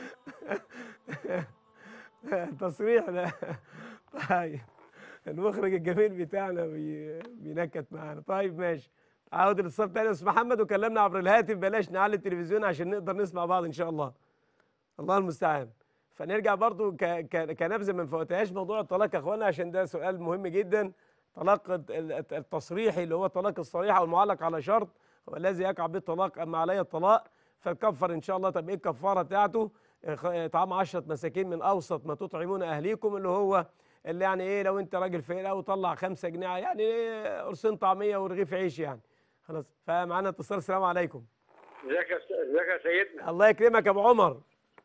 تصريح لا طيب المخرج الجميل بتاعنا بي... بينكت معانا طيب ماشي عاود الاتصال تاني يا استاذ محمد وكلمنا عبر الهاتف بلاش نعلي التلفزيون عشان نقدر نسمع بعض ان شاء الله الله المستعان فنرجع برضو ك... ك... كنبذه ما نفوتهاش موضوع الطلاق يا اخوانا عشان ده سؤال مهم جدا طلاق الت- الت- التصريحي اللي هو طلاق الصريح او المعلق على شرط هو الذي يقع به الطلاق اما علي الطلاق فالكفر ان شاء الله طب ايه الكفاره بتاعته إخ- اطعام 10 مساكين من اوسط ما تطعمون اهليكم اللي هو اللي يعني ايه لو انت راجل فقير او طلع 5 جنيه يعني إيه قرصين طعميه ورغيف عيش يعني خلاص فمعانا اتصال السلام عليكم ازيك يا س- ازيك يا سيدنا الله يكرمك يا ابو عمر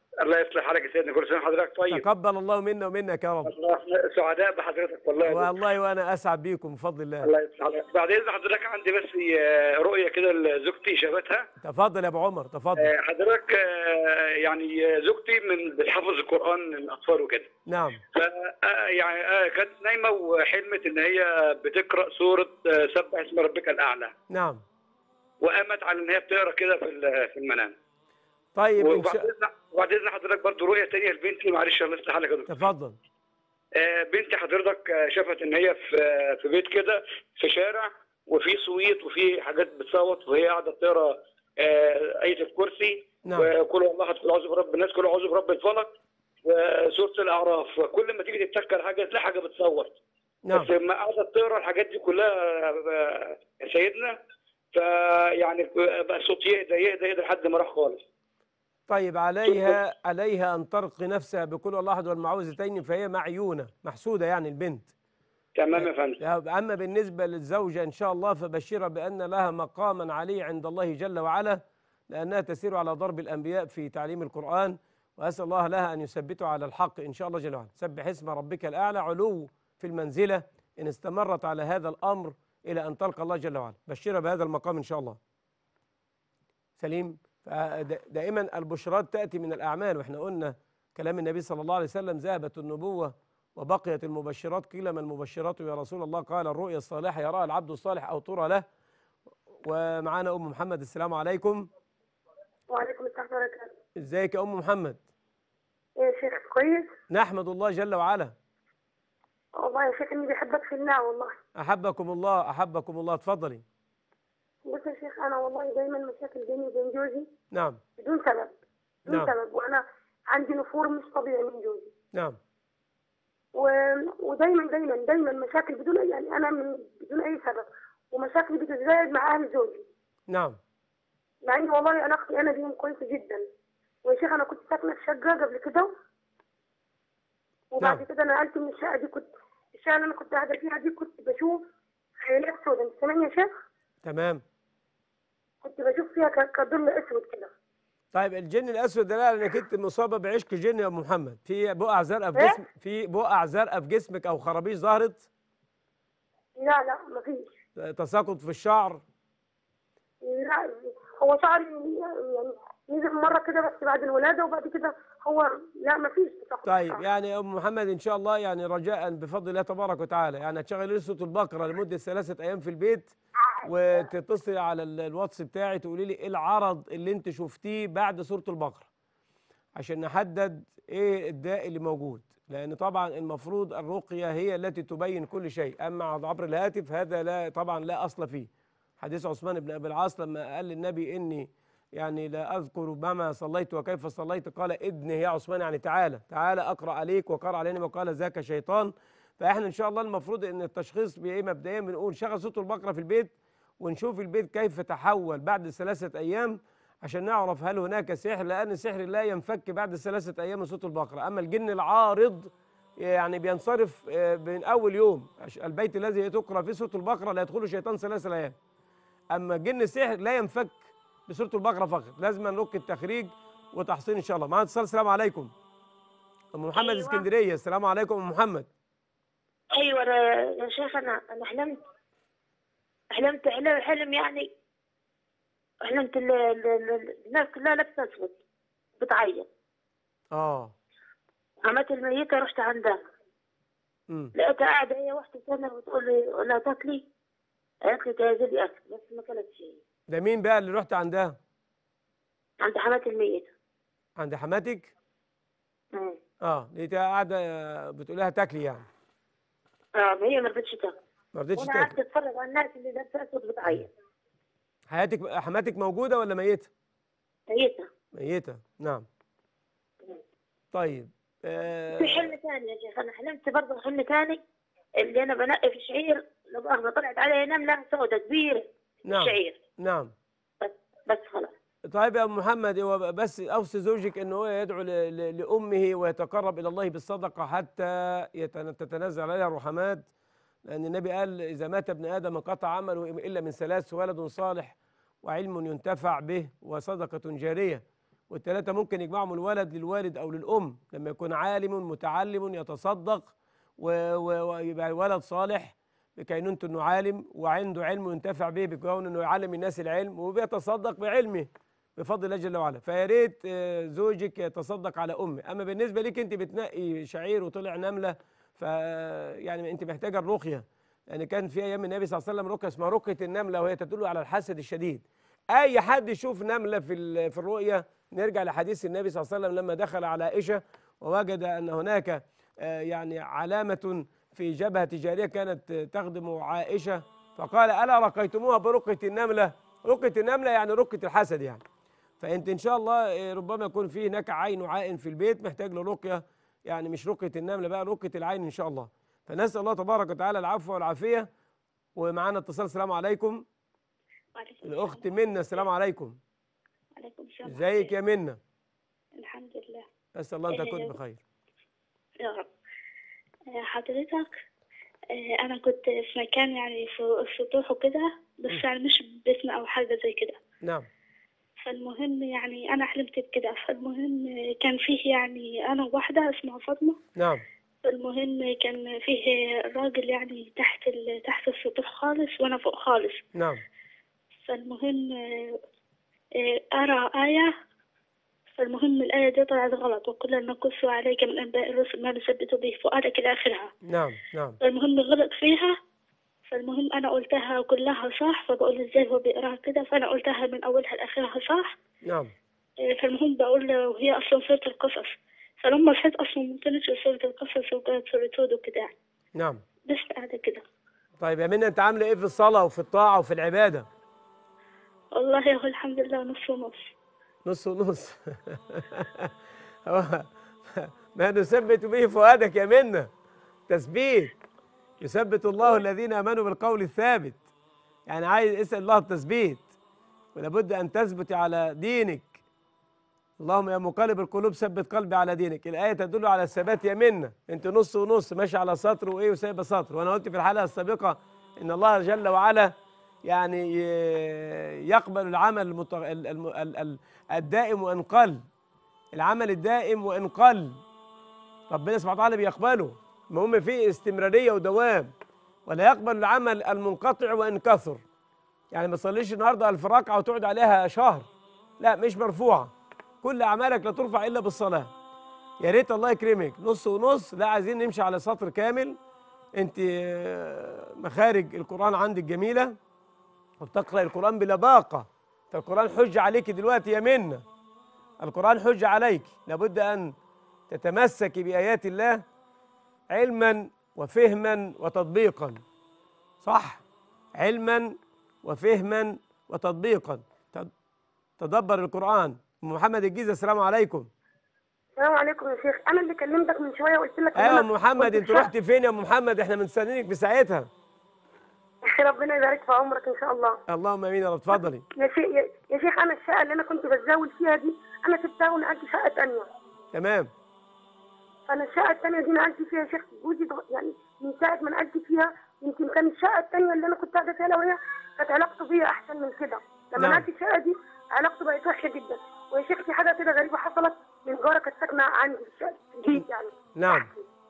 الله يصلح حالك يا سيدنا كل سنه وحضرتك طيب تقبل الله منا ومنك يا رب الله سعداء بحضرتك والله يا دكتور. والله وانا اسعد بيكم بفضل الله الله يصلح حضرتك بعد اذن حضرتك عندي بس آه، رؤيه كده لزوجتي شافتها تفضل يا ابو عمر تفضل آه، حضرتك آه، يعني آه، زوجتي من بتحفظ القران للاطفال وكده نعم ف آه، يعني آه، كانت نايمه وحلمت ان هي بتقرا سوره آه، سبح اسم ربك الاعلى نعم وقامت على ان هي بتقرا كده في ال- في المنام طيب ان وبعد شاء اذن وبعد اذن حضرتك برضه رؤيه ثانيه لبنتي معلش الله يصلح حالك يا دكتور تفضل آه، بنتي حضرتك آه، شافت ان هي في آه، في بيت كده في شارع وفي صويت وفي حاجات بتصوت وهي قاعده بتقرا آه، آية الكرسي نعم. وكل والله احد كل اعوذ برب الناس كل اعوذ برب الفلق وسوره الاعراف كل ما تيجي تتك على حاجه تلاقي حاجه بتصوت نعم بس لما قعدت تقرا الحاجات دي كلها آه، يا سيدنا فيعني بقى الصوت يهدى يهدى يهدى لحد ما راح خالص طيب عليها عليها ان ترقي نفسها بكل الله احد والمعوذتين فهي معيونه محسوده يعني البنت تمام يا فندم اما بالنسبه للزوجه ان شاء الله فبشرها بان لها مقاما عليه عند الله جل وعلا لانها تسير على ضرب الانبياء في تعليم القران واسال الله لها ان يثبته على الحق ان شاء الله جل وعلا سبح اسم ربك الاعلى علو في المنزله ان استمرت على هذا الامر الى ان تلقى الله جل وعلا بشرها بهذا المقام ان شاء الله سليم فد- دائما البشرات تاتي من الاعمال واحنا قلنا كلام النبي صلى الله عليه وسلم ذهبت النبوه وبقيت المبشرات قيل ما المبشرات يا رسول الله قال الرؤيا الصالحه يراها العبد الصالح او ترى له ومعانا ام محمد السلام عليكم وعليكم السلام ورحمة الله وبركاته. ازيك يا ام محمد إيه يا شيخ كويس؟ نحمد الله جل وعلا والله يا شيخ إني بحبك في الله والله. احبكم الله احبكم الله اتفضلي بص يا شيخ أنا والله دايما مشاكل بيني وبين جوزي نعم بدون سبب. بدون نعم. سبب وأنا عندي نفور مش طبيعي من جوزي. نعم و... ودايما دايما دايما مشاكل بدون أي يعني أنا من بدون أي سبب. ومشاكلي بتتزايد مع أهل زوجي. نعم مع إن والله علاقتي أنا بيهم كويسة جدا. ويا شيخ أنا كنت ساكنة في شقة قبل كده. وبعد نعم. كده نقلت من الشقة دي كنت الشقة اللي أنا كنت قاعدة فيها دي كنت بشوف خيالات سوداء أنت سامعني يا شيخ؟ تمام كنت بشوف فيها ك- كظل اسود كده طيب الجن الاسود ده لا لانك انت مصابه بعشق جن يا ام محمد في بقع زرقاء في إيه؟ جسم في بقع زرقاء في جسمك او خرابيش ظهرت لا لا مفيش تساقط في الشعر لا هو شعري يعني نزل مره كده بس بعد الولاده وبعد كده هو لا مفيش تساقط طيب شعر. يعني يا ام محمد ان شاء الله يعني رجاء بفضل الله تبارك وتعالى يعني هتشغلي صوت البقره لمده ثلاثه ايام في البيت وتتصلي على ال- الواتس بتاعي تقولي لي ايه العرض اللي انت شفتيه بعد سوره البقره عشان نحدد ايه الداء اللي موجود لان طبعا المفروض الرقيه هي التي تبين كل شيء اما عبر الهاتف هذا لا طبعا لا اصل فيه حديث عثمان بن ابي العاص لما قال للنبي اني يعني لا اذكر بما صليت وكيف صليت قال ادني يا عثمان يعني تعالى تعالى اقرا عليك وقرا علينا وقال ذاك شيطان فاحنا ان شاء الله المفروض ان التشخيص بايه مبدئيا بنقول شغل صوت البقره في البيت ونشوف البيت كيف تحول بعد ثلاثه ايام عشان نعرف هل هناك سحر لان السحر لا ينفك بعد ثلاثه ايام من صوت البقره اما الجن العارض يعني بينصرف آه، من اول يوم عش- البيت الذي تقرا فيه سوره البقره لا يدخله شيطان ثلاثه ايام اما جن السحر لا ينفك بسوره البقره فقط لازم نلقي التخريج وتحصين ان شاء الله معانا اتصال السلام عليكم ام محمد أيوة. اسكندريه السلام عليكم ام محمد ايوه انا يا شيخ انا انا حلمت حلمت حلم, حلم يعني حلمت ال- ال- ال- الناس كلها لابسه اسود بتعيط اه عمت الميته رحت عندها امم لقيتها قاعده هي واحده ثانيه بتقول لي لا تاكلي قالت لي جايزه لي اكل بس ما كلتش هي ده مين بقى اللي رحت عندها عند حماتي الميته عند حماتك مم. اه لقيتها قاعده آه، بتقول لها تاكلي يعني اه ما هي ما رضتش تاكل ما رضتش وانا قعدت تاكل اتفرج على الناس اللي لابسه اسود بتعيط حياتك حماتك موجوده ولا ميته ميته ميته نعم طيب آه في حلم ثاني يا شيخ انا حلمت برضه حلم ثاني اللي انا بنقي في شعير لما طلعت عليها نمله سوداء كبيره نعم شعير نعم بس بس خلاص طيب يا أم محمد هو بس اوصي زوجك ان هو يدعو ل- ل- لامه ويتقرب الى الله بالصدقه حتى يتن- تتنزل عليها الرحمات لان النبي قال اذا مات ابن ادم انقطع عمله الا من ثلاث ولد صالح وعلم ينتفع به وصدقه جاريه والثلاثة ممكن يجمعهم الولد للوالد أو للأم لما يكون عالم متعلم يتصدق و- و- ويبقى الولد صالح بكينونته انه عالم وعنده علم ينتفع به بكون انه يعلم الناس العلم وبيتصدق بعلمه بفضل الله جل وعلا فيا ريت آه، زوجك يتصدق على امه اما بالنسبه ليك انت بتنقي شعير وطلع نمله ف يعني انت محتاجه الرقيه يعني كان في ايام النبي صلى الله عليه وسلم رقيه اسمها رقيه النمله وهي تدل على الحسد الشديد اي حد يشوف نمله في ال- في الرؤيه نرجع لحديث النبي صلى الله عليه وسلم لما دخل على عائشه ووجد ان هناك آه، يعني علامه في جبهه جاريه كانت آه، تخدم عائشه فقال الا رقيتموها برقيه النمله رقيه النمله يعني رقيه الحسد يعني فانت ان شاء الله آه، ربما يكون في هناك عين عائن في البيت محتاج له رقيه يعني مش رقيه النمله بقى رقيه العين ان شاء الله فنسال الله تبارك وتعالى العفو والعافيه ومعانا اتصال السلام عليكم وعليكم الاخت منى السلام عليكم وعليكم السلام ازيك يا منى الحمد لله اسال الله ان تكون إيه. بخير يا رب آه، حضرتك آه، أنا كنت في مكان يعني في السطوح وكده بس يعني مش باسم أو حاجة زي كده نعم فالمهم يعني أنا حلمت بكده فالمهم كان فيه يعني أنا وواحدة اسمها فاطمة نعم فالمهم كان فيه راجل يعني تحت ال... تحت السطوح خالص وأنا فوق خالص نعم فالمهم آه، آه، أرى آية فالمهم الآية دي طلعت غلط وكلنا نقص عليك من أنباء الرسل ما نثبت به فؤادك إلى آخرها نعم نعم فالمهم غلط فيها فالمهم أنا قلتها كلها صح فبقول إزاي هو بيقراها كده فأنا قلتها من أولها لآخرها صح نعم آه، فالمهم بقول له وهي أصلا سورة القصص فلما صحيت أصلا ما كانتش سورة القصص وكانت سورة هود وكده يعني. نعم بس قاعدة كده طيب يا منى انت عامله ايه في الصلاه وفي الطاعه وفي العباده والله هو الحمد لله نص ونص نص ونص هو ما نثبت به فؤادك يا منى تثبيت يثبت الله الذين امنوا بالقول الثابت يعني عايز اسال الله التثبيت ولابد ان تثبت على دينك اللهم يا مقلب القلوب ثبت قلبي على دينك الايه تدل على الثبات يا منى انت نص ونص ماشي على سطر وايه وسايبه سطر وانا قلت في الحلقه السابقه ان الله جل وعلا يعني ي- يقبل العمل المت... ال- الم- ال- ال- الدائم وان قل العمل الدائم وان قل ربنا سبحانه وتعالى بيقبله المهم فيه استمراريه ودوام ولا يقبل العمل المنقطع وان كثر يعني ما تصليش النهارده الف ركعه وتقعد عليها شهر لا مش مرفوعه كل اعمالك لا ترفع الا بالصلاه يا ريت الله يكرمك نص ونص لا عايزين نمشي على سطر كامل انت آه، مخارج القران عندك جميله وبتقرا القران بلباقه فالقران حجه عليك دلوقتي يا منى القران حجه عليك لابد ان تتمسك بايات الله علما وفهما وتطبيقا صح علما وفهما وتطبيقا تد- تدبر القران أم محمد الجيزه السلام عليكم السلام عليكم يا شيخ انا اللي كلمتك من شويه وقلت لك إن ايوه يا أنا ام محمد كنت انت في شقة. رحت فين يا ام محمد احنا مستنيينك في ساعتها ربنا يبارك في عمرك ان شاء الله اللهم امين يا رب اتفضلي يا شيخ يا, يا شيخ انا الشقه اللي انا كنت بتزاول فيها دي انا سبتها ونقلت شقه تانية تمام فانا الشقه التانية دي نقلت فيها يا شيخ جوزي ضغ- يعني من ساعه ما نقلت فيها يمكن كان الشقه التانية اللي انا كنت قاعده فيها لو هي كانت علاقته بيا احسن من كده لما نعم. نقلت الشقه دي علاقته بقت وحشه جدا ويا شيخ في حاجه كده غريبه حصلت من جاره كانت ساكنه عندي في الشقه في البيت يعني نعم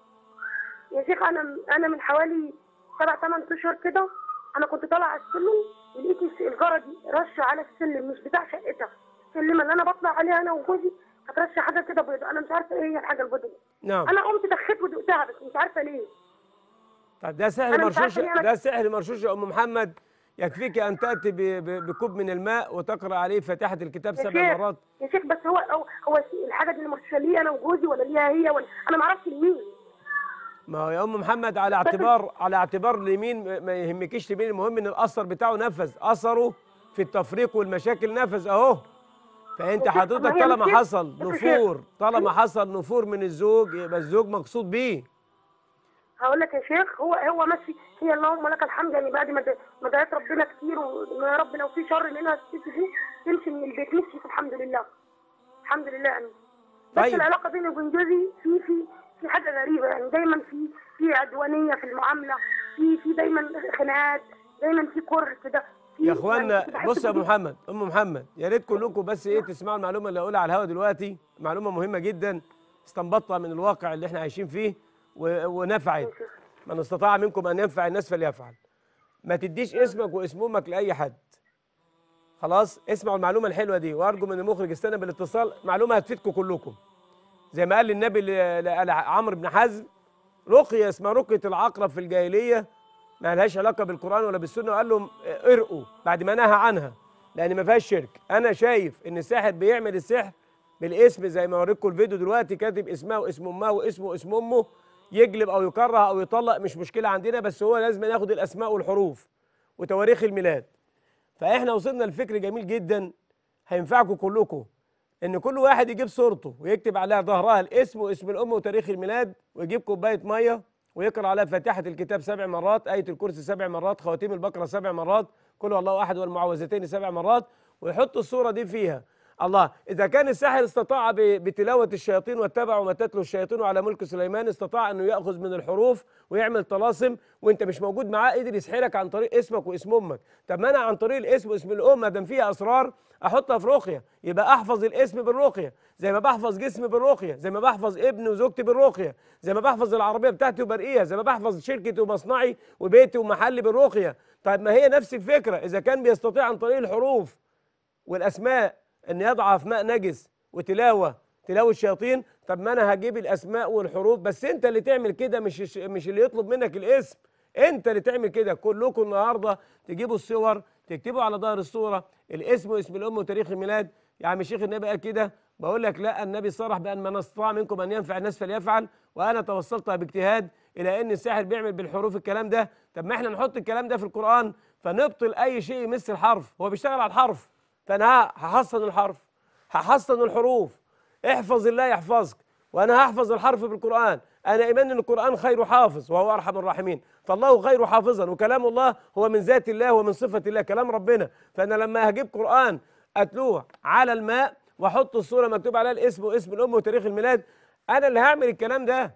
يا شيخ انا انا من حوالي سبع ثمان اشهر كده انا كنت طالعه على السلم ولقيت الس- الجاره دي رشه على السلم مش بتاع شقتها السلمه اللي انا بطلع عليها انا وجوزي كانت رشه حاجه كده بيضاء انا مش عارفه ايه هي الحاجه البيضاء دي نعم انا قمت دخيت ودقتها بس مش عارفه ليه طب ده سحر أنا مش مرشوش عارفة ليه أنا- ده سحر مرشوش يا ام محمد يكفيك ان تاتي ب- ب- بكوب من الماء وتقرا عليه فاتحه الكتاب يا سبع شيخ مرات يا شيخ بس هو هو, هو الحاجه دي اللي مرشوشه لي انا وجوزي ولا ليها هي ولا انا ما اعرفش لمين ما هو يا ام محمد على اعتبار على اعتبار اليمين ما- ما يهمكيش اليمين المهم ان الاثر بتاعه نفذ اثره في التفريق والمشاكل نفذ اهو فانت يا شيخ، حضرتك ما هي طالما مشكلة- حصل بص يا شيخ. نفور طالما حصل نفور من الزوج يبقى الزوج مقصود بيه هقول لك يا شيخ هو هو ماشي هي اللهم لك الحمد يعني بعد ما د- ما دعيت ربنا كتير ويا رب لو في شر منها تمشي فيه تمشي من البيت مشيت الحمد لله الحمد لله يعني بس طيب. العلاقه بيني وبين جوزي في في في حاجه غريبه يعني دايما في في عدوانيه في المعامله في في دايما خناقات دايما في كره كده في فيه يا اخوانا يعني كنت بحس بص يا ابو بيه. محمد ام محمد يا ريت كلكم بس ايه تسمعوا المعلومه اللي هقولها على الهوا دلوقتي معلومه مهمه جدا استنبطها من الواقع اللي احنا عايشين فيه و- ونفعت من استطاع منكم ان ينفع الناس فليفعل ما تديش اسمك واسم امك لاي حد خلاص اسمعوا المعلومه الحلوه دي وارجو من المخرج يستنى بالاتصال معلومه هتفيدكم كلكم زي ما قال للنبي ل- ل- عمرو بن حزم رقيه اسمها رقيه العقرب في الجاهليه ما لهاش علاقه بالقران ولا بالسنه وقال لهم ارقوا بعد ما نهى عنها لان ما فيهاش شرك انا شايف ان الساحر بيعمل السحر بالاسم زي ما اوريكم الفيديو دلوقتي كاتب اسمها واسم امها واسمه واسم امه يجلب او يكره او يطلق مش مشكله عندنا بس هو لازم ياخد الاسماء والحروف وتواريخ الميلاد فاحنا وصلنا لفكر جميل جدا هينفعكم كلكم ان كل واحد يجيب صورته ويكتب عليها ظهرها الاسم واسم الام وتاريخ الميلاد ويجيب كوبايه ميه ويقرا عليها فاتحه الكتاب سبع مرات ايه الكرسي سبع مرات خواتيم البقره سبع مرات كل الله احد والمعوذتين سبع مرات ويحط الصوره دي فيها الله اذا كان الساحر استطاع ب- بتلاوه الشياطين واتبعوا ما تتلو الشياطين على ملك سليمان استطاع انه ياخذ من الحروف ويعمل طلاسم وانت مش موجود معاه قدر يسحرك عن طريق اسمك واسم امك طب ما انا عن طريق الاسم واسم الام ما دام فيها اسرار احطها في رقيه يبقى احفظ الاسم بالرقيه زي ما بحفظ جسمي بالرقيه زي ما بحفظ ابني وزوجتي بالرقيه زي ما بحفظ العربيه بتاعتي وبرقيها زي ما بحفظ شركتي ومصنعي وبيتي ومحلي بالرقيه طيب ما هي نفس الفكره اذا كان بيستطيع عن طريق الحروف والاسماء ان يضع في ماء نجس وتلاوه تلاوه الشياطين طب ما انا هجيب الاسماء والحروف بس انت اللي تعمل كده مش الش- مش اللي يطلب منك الاسم انت اللي تعمل كده كلكم النهارده تجيبوا الصور تكتبوا على ظهر الصوره الاسم واسم الام وتاريخ الميلاد يا عم الشيخ النبي قال كده بقول لك لا النبي صرح بان من استطاع منكم ان ينفع الناس فليفعل وانا توصلت باجتهاد الى ان الساحر بيعمل بالحروف الكلام ده طب ما احنا نحط الكلام ده في القران فنبطل اي شيء يمس الحرف هو بيشتغل على الحرف فانا هحصن الحرف هحصن الحروف احفظ الله يحفظك وانا هحفظ الحرف بالقران انا ايمان ان القران خير حافظ وهو ارحم الراحمين فالله خير حافظا وكلام الله هو من ذات الله ومن صفه الله كلام ربنا فانا لما هجيب قران اتلوه على الماء واحط الصوره مكتوب عليها الاسم واسم الام وتاريخ الميلاد انا اللي هعمل الكلام ده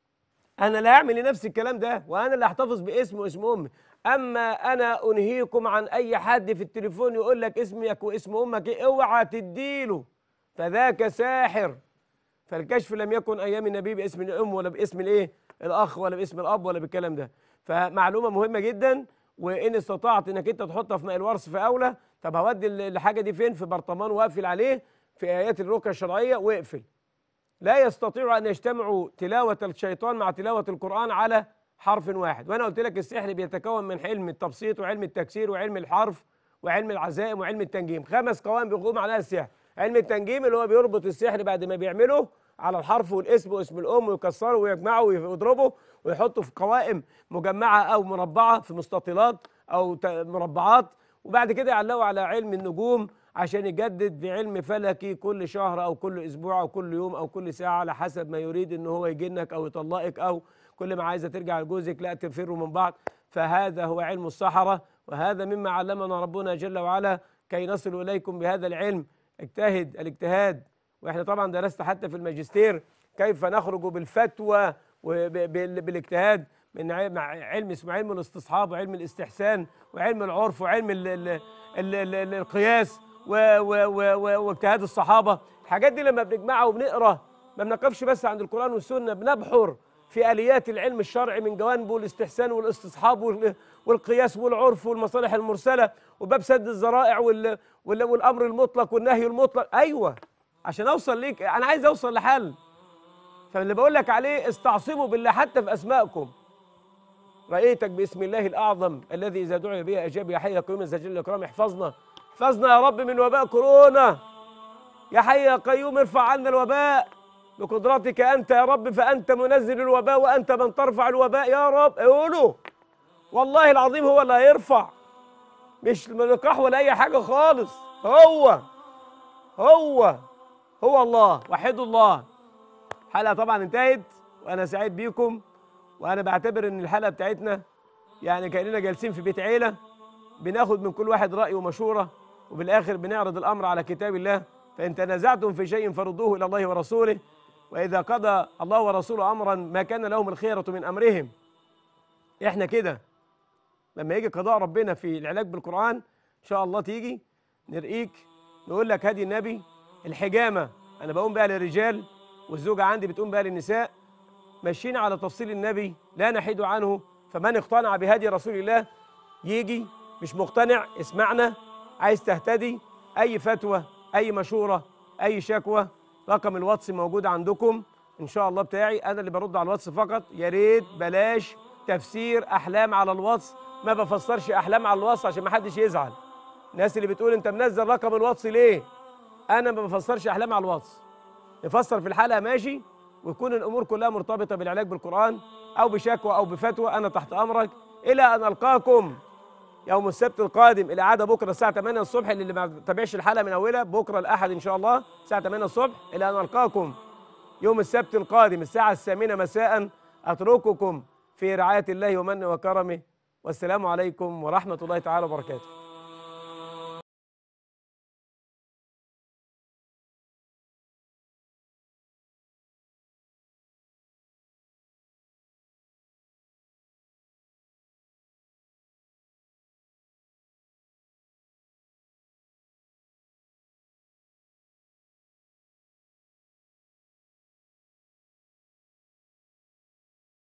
انا اللي هعمل لنفسي الكلام ده وانا اللي هحتفظ باسم واسم امي اما انا انهيكم عن اي حد في التليفون يقول لك اسمك واسم امك إيه، اوعى تديله فذاك ساحر فالكشف لم يكن ايام النبي باسم الام ولا باسم الايه الاخ ولا باسم الاب ولا بالكلام ده فمعلومه مهمه جدا وان استطعت انك انت تحطها في ماء الورث في اولى طب هودي الحاجه دي فين في برطمان واقفل عليه في ايات الرقيه الشرعيه واقفل لا يستطيع ان يجتمعوا تلاوه الشيطان مع تلاوه القران على حرف واحد وانا قلت لك السحر بيتكون من علم التبسيط وعلم التكسير وعلم الحرف وعلم العزائم وعلم التنجيم خمس قوائم بيقوم عليها السحر علم التنجيم اللي هو بيربط السحر بعد ما بيعمله على الحرف والاسم واسم الام ويكسره ويجمعه ويضربه ويحطه في قوائم مجمعه او مربعه في مستطيلات او ت- مربعات وبعد كده يعلقوا على علم النجوم عشان يجدد بعلم فلكي كل شهر او كل اسبوع او كل يوم او كل ساعه على حسب ما يريد ان هو يجنك او يطلقك او كل ما عايزه ترجع لجوزك لا تفروا من بعض فهذا هو علم السحره وهذا مما علمنا ربنا جل وعلا كي نصل اليكم بهذا العلم اجتهد الاجتهاد واحنا طبعا درست حتى في الماجستير كيف نخرج بالفتوى وبالاجتهاد من ع- مع علم اسمه علم الاستصحاب وعلم الاستحسان وعلم العرف وعلم ال ال ال ال ال القياس و- و- و- و- واجتهاد الصحابه الحاجات دي لما بنجمعها وبنقرا ما بنقفش بس عند القران والسنه بنبحر في اليات العلم الشرعي من جوانبه الاستحسان والاستصحاب وال- والقياس والعرف والمصالح المرسله وباب سد الذرائع وال- وال- والامر المطلق والنهي المطلق ايوه عشان اوصل ليك انا عايز اوصل لحل فاللي بقول لك عليه استعصموا بالله حتى في اسمائكم رأيتك باسم الله الأعظم الذي إذا دعي به أجاب يا حي يا قيوم ذا جل الإكرام احفظنا احفظنا يا رب من وباء كورونا يا حي يا قيوم ارفع عنا الوباء بقدرتك أنت يا رب فأنت منزل الوباء وأنت من ترفع الوباء يا رب قولوا والله العظيم هو اللي هيرفع مش لقاح ولا أي حاجة خالص هو هو هو الله وحدوا الله الحلقة طبعا انتهت وأنا سعيد بيكم وانا بعتبر ان الحلقه بتاعتنا يعني كاننا جالسين في بيت عيله بناخد من كل واحد راي ومشوره وبالاخر بنعرض الامر على كتاب الله فان تنازعتم في شيء فردوه الى الله ورسوله واذا قضى الله ورسوله امرا ما كان لهم الخيره من امرهم احنا كده لما يجي قضاء ربنا في العلاج بالقران شاء الله تيجي نرقيك نقول لك هدي النبي الحجامه انا بقوم بها للرجال والزوجه عندي بتقوم بها للنساء ماشيين على تفصيل النبي لا نحيد عنه فمن اقتنع بهدي رسول الله يجي مش مقتنع اسمعنا عايز تهتدي اي فتوى اي مشوره اي شكوى رقم الواتس موجود عندكم ان شاء الله بتاعي انا اللي برد على الواتس فقط يا ريت بلاش تفسير احلام على الواتس ما بفسرش احلام على الواتس عشان ما حدش يزعل الناس اللي بتقول انت منزل رقم الواتس ليه انا ما بفسرش احلام على الواتس نفسر في الحلقه ماشي ويكون الامور كلها مرتبطه بالعلاج بالقران او بشكوى او بفتوى انا تحت امرك الى ان القاكم يوم السبت القادم الاعاده بكره الساعه 8 الصبح اللي ما تابعش الحلقه من اولها بكره الاحد ان شاء الله الساعه 8 الصبح الى ان القاكم يوم السبت القادم الساعه الثامنه مساء اترككم في رعايه الله ومنه وكرمه والسلام عليكم ورحمه الله تعالى وبركاته